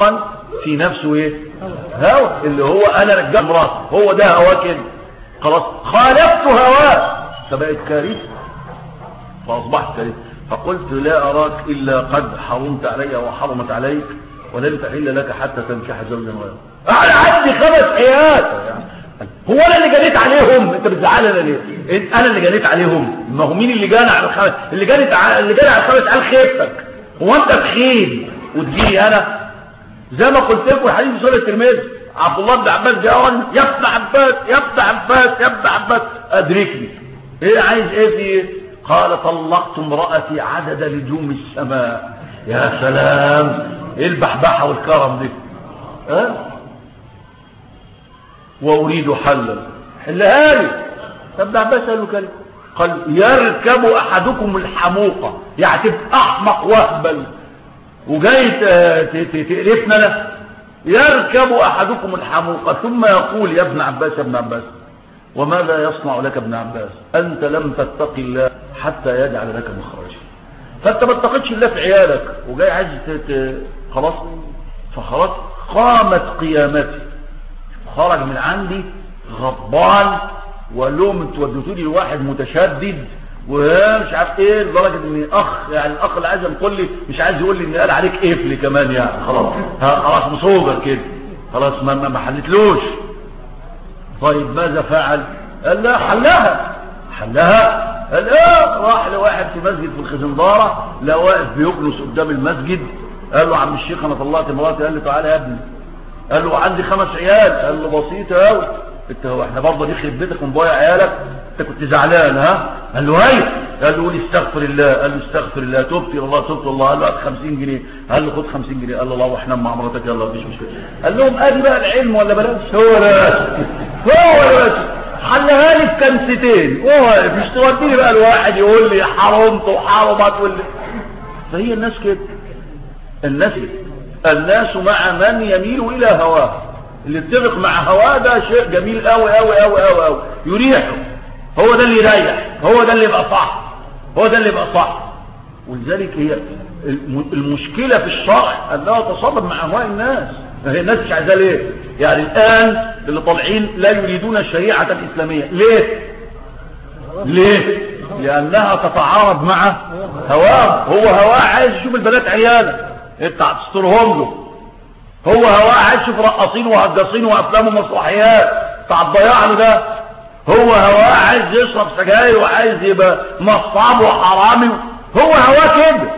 في نفسه ايه هوى اللي هو انا رجال مرات هو ده هوا كده خلاص خالفت هواه فبقت كارثه فاصبحت كارثه فقلت لا اراك الا قد حرمت علي وحرمت عليك ولن تحل لك حتى تنكح زوجا غيره انا عندي خمس حيات هو انا اللي جنيت عليهم انت بتزعلنا ليه إنت- انا اللي جنيت عليهم ما هو مين اللي جاني على الخمس اللي جاني ع- اللي جاني على الخمس قال خيبتك هو انت بخيل وتجيني انا زي ما قلت لكم حديث سوره الترمذي عبد الله بن عباس جاء يا ابن عباس يا ابن عباس يا ابن عباس ادركني ايه عايز ايه في إيه؟ قال طلقت امرأتي عدد نجوم السماء يا سلام ايه البحبحه والكرم دي ها واريد حلا حلها لي ابن عباس قال له كلمه قال يركب احدكم الحموقه يعني تبقى احمق واهبل وجاي ت- ت- ت- تقرفنا انا يركب احدكم الحموقه ثم يقول يا ابن عباس يا ابن عباس وماذا يصنع لك ابن عباس انت لم تتق الله حتى يجعل لك مخرجا فانت ما اتقتش الله في عيالك وجاي عايز ت- ت- خلاص فخلاص قامت قيامتي خرج من عندي غضبان وقال لهم انتوا وديتوني لواحد متشدد ومش عارف ايه لدرجه ان اخ يعني الاخ اللي عايز يقول لي مش عايز يقول لي ان قال عليك قفل كمان يعني خلاص ها، خلاص مصوبر كده خلاص ما ما ما حلتلوش طيب ماذا فعل قال لا حلها حلها قال اه راح لواحد في مسجد في الخزندارة لا واقف بيكنس قدام المسجد قال له عم الشيخ انا طلعت مراتي قال له تعالى يا ابني قال له عندي خمس عيال قال له بسيطة قوي انت هو احنا برضه دي خرب بيتك ومضيع عيالك انت كنت زعلان ها قال له ايوه قال له قول استغفر الله قال له استغفر الله تبت الى الله تبت الله قال له هات 50 جنيه قال له خد 50 جنيه قال له الله واحنا مع مراتك يلا مفيش مشكله قال لهم ادي بقى العلم ولا بلاش هو لا هو لا حلها لي في كنستين هو واقف مش توديني بقى الواحد يقول لي حرمت وحرمت تقول لي فهي الناس كده الناس الناس مع من يميل الى هواه اللي اتفق مع هواه ده شيء جميل قوي قوي قوي قوي قوي يريحه هو ده اللي يريح هو ده اللي يبقى صح هو ده اللي يبقى صح ولذلك هي الم- المشكلة في الشرع انها تصادم مع اهواء الناس هي الناس مش عايزاه ليه يعني الان اللي طالعين لا يريدون الشريعة الاسلامية ليه ليه لانها تتعارض مع هواه هو هواه عايز يشوف البنات عياله انت هتسترهم له هو هواه عايز يشوف رقاصين وهجاصين وافلام ومسرحيات انت هتضيع له ده هو هواه عايز يشرب سجاير وعايز يبقى نصاب وحرامي هو هواه كده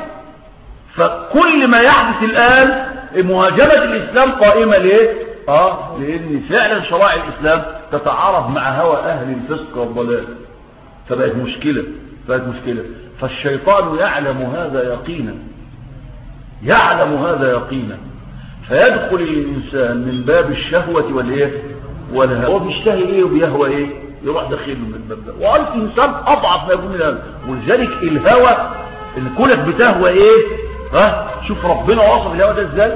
فكل ما يحدث الآن مهاجمة الإسلام قائمة ليه؟ آه لأن فعلا شرائع الإسلام تتعارض مع هوى أهل الفسق والضلال فبقت مشكلة بقت مشكلة فالشيطان يعلم هذا يقينا يعلم هذا يقينا فيدخل الإنسان من باب الشهوة والإيه والهوى هو بيشتهي إيه وبيهوى إيه يروح داخل من الباب ده وأنت إنسان أضعف ما يكون من هذا ولذلك الهوى اللي كونك بتهوى إيه ها شوف ربنا وصف الهوى ده إزاي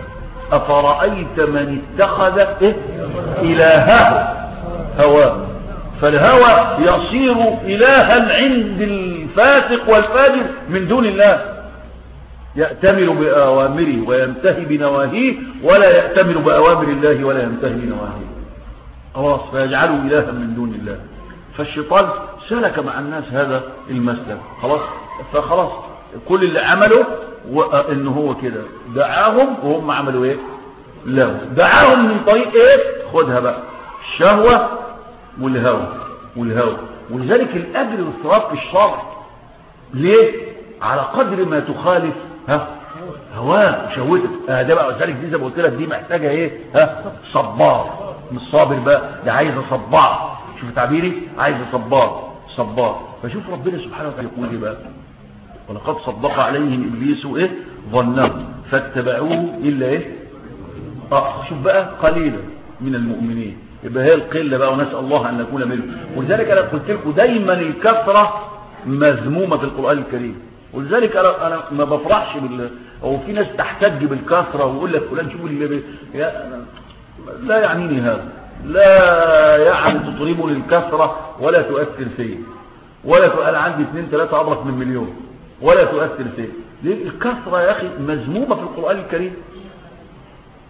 أفرأيت من اتخذ إيه إلهه هواه فالهوى يصير إلها عند الفاسق والفاجر من دون الله يأتمر بأوامره وينتهي بنواهيه ولا يأتمر بأوامر الله ولا ينتهي بنواهيه خلاص فيجعله إلها من دون الله فالشيطان سلك مع الناس هذا المسلك خلاص فخلاص كل اللي عمله ان هو كده دعاهم وهم عملوا ايه له دعاهم من طريق ايه خدها بقى الشهوة والهوى والهوى ولذلك الاجر والثواب في الشرع ليه على قدر ما تخالف ها هواه وشهوتك آه ده بقى ولذلك دي زي ما قلت لك دي محتاجه ايه ها صبار مش صابر بقى ده عايزه صبار شوف تعبيري عايزه صبار صبار فشوف ربنا سبحانه وتعالى يقول ايه بقى ولقد صدق عليهم ابليس ايه ظنه فاتبعوه الا ايه اه شوف بقى قليلا من المؤمنين يبقى هي القله بقى ونسال الله ان نكون منهم ولذلك انا قلت لكم دايما الكثره مذمومه في القران الكريم ولذلك انا انا ما بفرحش بال او في ناس تحتج بالكثره ويقول لك فلان شوف اللي بي... يا أنا... لا يعنيني هذا لا يعني تطربني الكثره ولا تؤثر فيه ولا تقول انا عندي اثنين ثلاثه ابرك من مليون ولا تؤثر فيه ليه الكثره يا اخي مذمومه في القران الكريم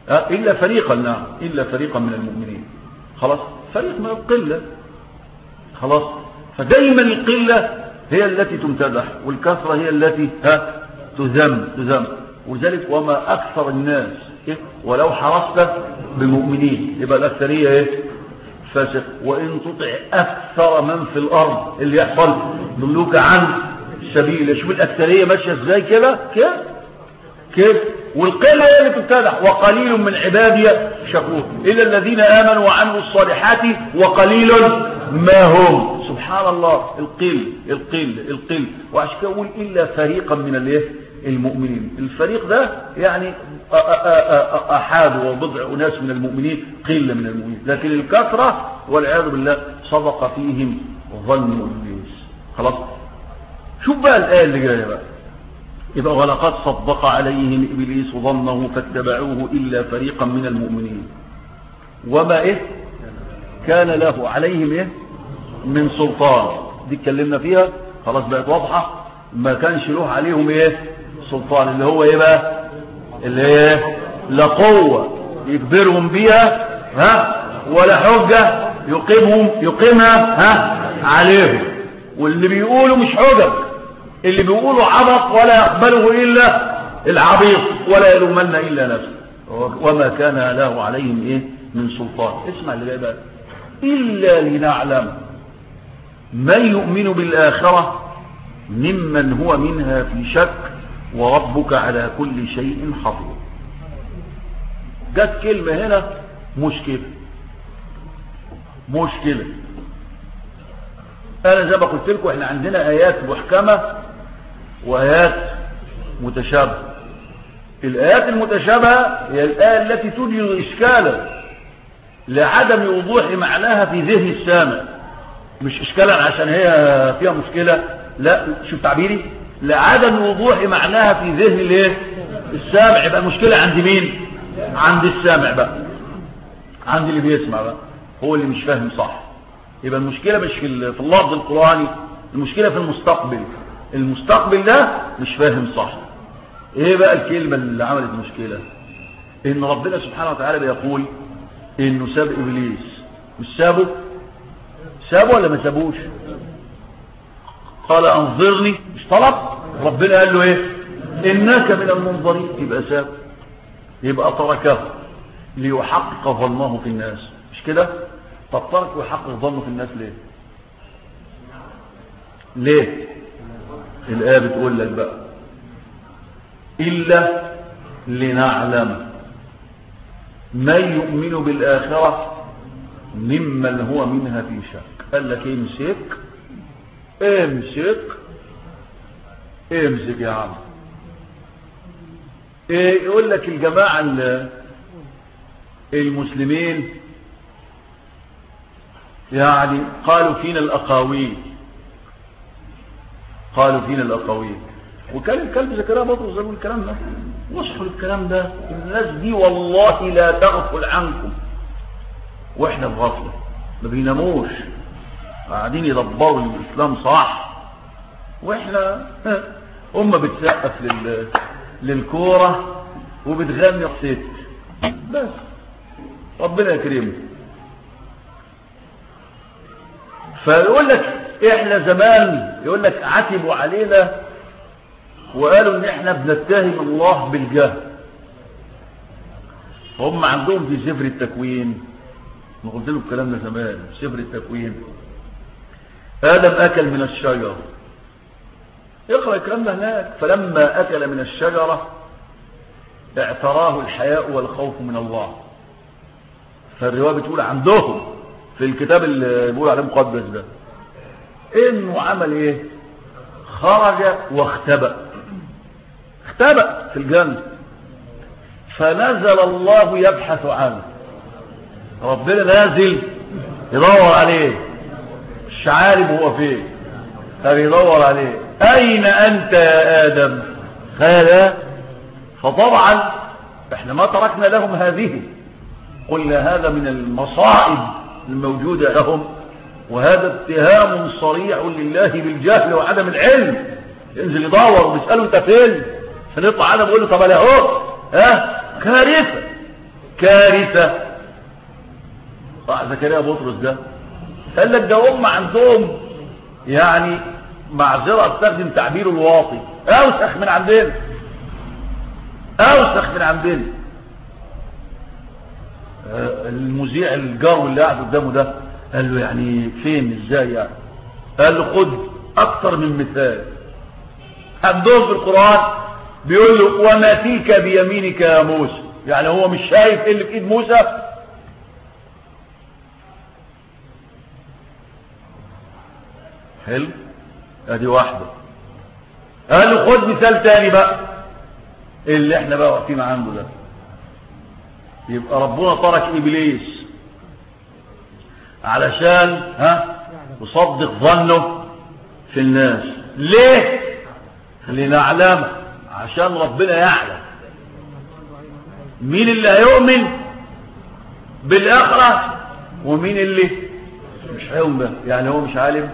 أه إلا فريقا نعم إلا فريقا من المؤمنين خلاص فريق من القلة خلاص فدايما القلة هي التي تمتدح والكثرة هي التي ها تذم تذم ولذلك وما أكثر الناس إيه؟ ولو حرصت بمؤمنين يبقى الأكثرية إيه؟ فاسق وإن تطع أكثر من في الأرض اللي يحصل ضلوك عن السبيل شوف الأكثرية ماشية إزاي كده كده كده والقلة هي اللي تبتدع وقليل من عبادي شكور إلا الذين آمنوا وعملوا الصالحات وقليل ما هم سبحان الله القل القل القل وعشان كده اقول إلا فريقا من الايه المؤمنين الفريق ده يعني أحد وبضع أناس من المؤمنين قلة من المؤمنين لكن الكثرة والعياذ بالله صدق فيهم ظن إبليس خلاص شوف بقى الآية اللي جاية بقى يبقى ولقد صدق عليهم إبليس ظنه فاتبعوه إلا فريقا من المؤمنين وما إيه كان له عليهم إيه من سلطان دي اتكلمنا فيها خلاص بقت واضحة ما كانش له عليهم إيه سلطان اللي هو إيه بقى اللي إيه لا قوة يجبرهم بيها ها ولا حجة يقيمهم يقيمها ها عليهم واللي بيقولوا مش حجج اللي بيقولوا عبط ولا يقبله إلا العبيط ولا يلومن إلا نفسه وما كان له عليهم إيه من سلطان اسمع اللي جاي بقى إلا لنعلم من يؤمن بالآخرة ممن هو منها في شك وربك على كل شيء حفيظ جت كلمة هنا مشكلة مشكلة انا زي ما قلت لكم احنا عندنا ايات محكمة وايات متشابهة الايات المتشابهة هي الايه التي توجد اشكالا لعدم وضوح معناها في ذهن السامع مش اشكالا عشان هي فيها مشكلة لا شوف تعبيري لعدم وضوح معناها في ذهن الايه السامع يبقى المشكلة عند مين عند السامع بقى عند اللي بيسمع بقى هو اللي مش فاهم صح يبقى المشكلة مش في في اللفظ القرآني المشكلة في المستقبل المستقبل ده مش فاهم صح ايه بقى الكلمة اللي عملت مشكلة ان ربنا سبحانه وتعالى بيقول انه ساب ابليس مش سابه سابه ولا ما سابوش قال انظرني مش طلب ربنا قال له ايه انك من المنظرين يبقى ساب يبقى تركه ليحقق ظلمه في الناس مش كده طب ترك ويحقق ظنه في الناس ليه ليه الآية بتقول لك بقى إلا لنعلم من يؤمن بالآخرة ممن هو منها في شك قال لك امسك امسك امسك يا عم ايه يقول لك الجماعة المسلمين يعني قالوا فينا الأقاويل قالوا فينا الأقاويل وكان الكلب زكريا بطرس يقول الكلام ده وصحوا الكلام ده الناس دي والله لا تغفل عنكم واحنا في غفله ما بيناموش قاعدين يدبروا الاسلام صح واحنا هم بتسقف لل... للكوره وبتغني قصيت بس ربنا يكرمه فيقول لك احنا زمان يقول لك عتبوا علينا وقالوا ان احنا بنتهم الله بالجهل هم عندهم في سفر التكوين ما قلت لكم الكلام ده زمان سفر التكوين ادم اكل من الشجره اقرا الكلام ده هناك فلما اكل من الشجره اعتراه الحياء والخوف من الله فالروايه بتقول عندهم في الكتاب اللي بيقول عليه مقدس ده انه عمل ايه خرج واختبأ اختبأ في الجنة فنزل الله يبحث عنه ربنا نازل يدور عليه مش عارف هو فين فبيدور عليه اين انت يا ادم هذا فطبعا احنا ما تركنا لهم هذه قلنا هذا من المصائب الموجودة لهم وهذا اتهام صريح لله بالجهل وعدم العلم ينزل يدور ويسأله انت فين فنطلع انا بقول له طب انا اهو ها كارثة كارثة راح زكريا بطرس ده قال لك ده هم عندهم يعني معذرة استخدم تعبير الواطي اوسخ من عندنا اوسخ من عندنا آه، المذيع الجار اللي قاعد قدامه ده قال له يعني فين ازاي يعني قال له خد اكتر من مثال عندهم في القرآن بيقول له وما تلك بيمينك يا موسى يعني هو مش شايف ايه اللي في ايد موسى حلو ادي واحدة قال له خد مثال تاني بقى اللي احنا بقى واقفين عنده ده يبقى ربنا ترك ابليس علشان ها يصدق ظنه في الناس ليه لنعلم عشان ربنا يعلم مين اللي هيؤمن بالاخره ومين اللي مش هيؤمن يعني هو مش عالم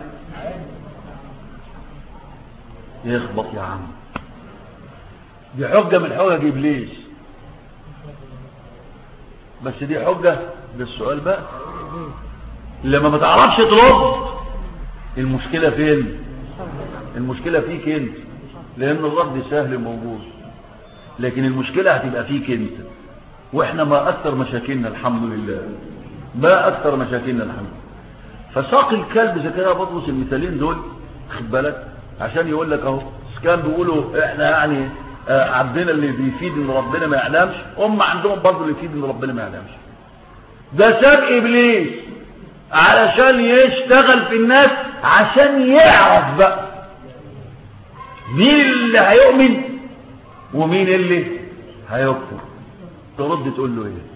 يخبط يا عم دي حجة من حجج إبليس بس دي حجة للسؤال بقى لما ما تعرفش ترد المشكلة فين المشكلة فيك انت لان الرد سهل موجود لكن المشكلة هتبقى فيك انت واحنا ما اكثر مشاكلنا الحمد لله ما اكثر مشاكلنا الحمد لله فساق الكلب زكريا بطرس المثالين دول خد بالك عشان يقول لك اهو كان بيقولوا احنا يعني آه، عبدنا اللي بيفيد ان ربنا ما يعلمش هم عندهم برضه اللي يفيد ان ربنا ما يعلمش ده ساب ابليس علشان يشتغل في الناس عشان يعرف بقى مين اللي هيؤمن ومين اللي هيكفر ترد تقول له ايه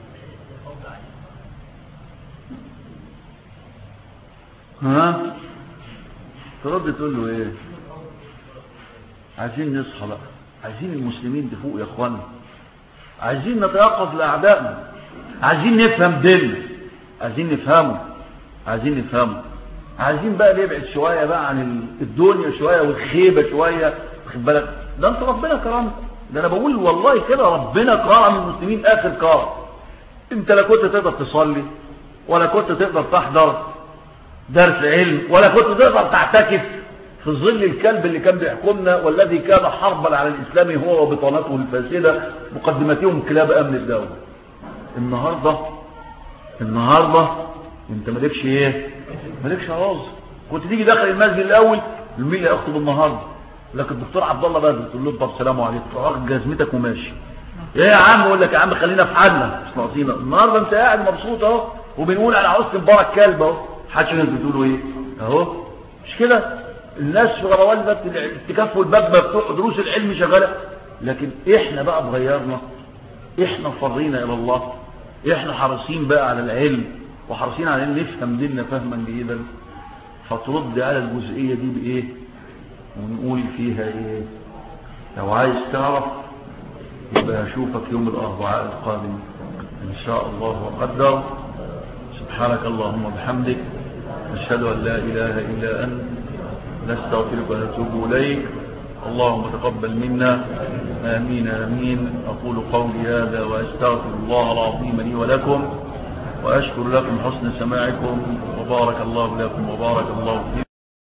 ها ترد تقول له ايه عايزين نصحى بقى عايزين المسلمين تفوق يا اخوانا عايزين نتيقظ لاعدائنا عايزين نفهم ديننا عايزين نفهمه عايزين نفهمه عايزين بقى نبعد شويه بقى عن الدنيا شويه والخيبه شويه واخد بالك ده انت ربنا كرمك ده انا بقول والله كده ربنا كرم المسلمين اخر كرم انت لا كنت تقدر تصلي ولا كنت تقدر تحضر درس علم ولا كنت تقدر تعتكف في ظل الكلب اللي كان بيحكمنا والذي كان حربا على الإسلام هو وبطانته الفاسدة مقدمتهم كلاب أمن الدولة النهاردة النهاردة انت مالكش ايه مالكش عوض كنت تيجي داخل المسجد الاول مين اللي هيخطب النهارده لكن الدكتور عبد الله بدر تقول له طب سلام عليكم واخد جزمتك وماشي ايه يا عم يقول لك يا عم خلينا في حالنا مش ناقصينا النهارده انت قاعد مبسوط اهو وبنقول على عوزة مبارك كلب اهو حدش انتوا بتقولوا ايه اهو مش كده الناس في غروال بس الاعتكاف والباب مفتوح دروس العلم شغاله لكن احنا بقى اتغيرنا احنا فرينا الى الله احنا حريصين بقى على العلم وحريصين على ان نفهم ديننا فهما جيدا فترد على الجزئيه دي بايه ونقول فيها ايه لو عايز تعرف يبقى اشوفك يوم الاربعاء القادم ان شاء الله وقدر سبحانك اللهم وبحمدك نشهد ان لا اله الا انت نستغفرك ونتوب إليك اللهم تقبل منا آمين آمين أقول قولي هذا وأستغفر الله العظيم لي ولكم وأشكر لكم حسن سماعكم وبارك الله لكم وبارك الله فيكم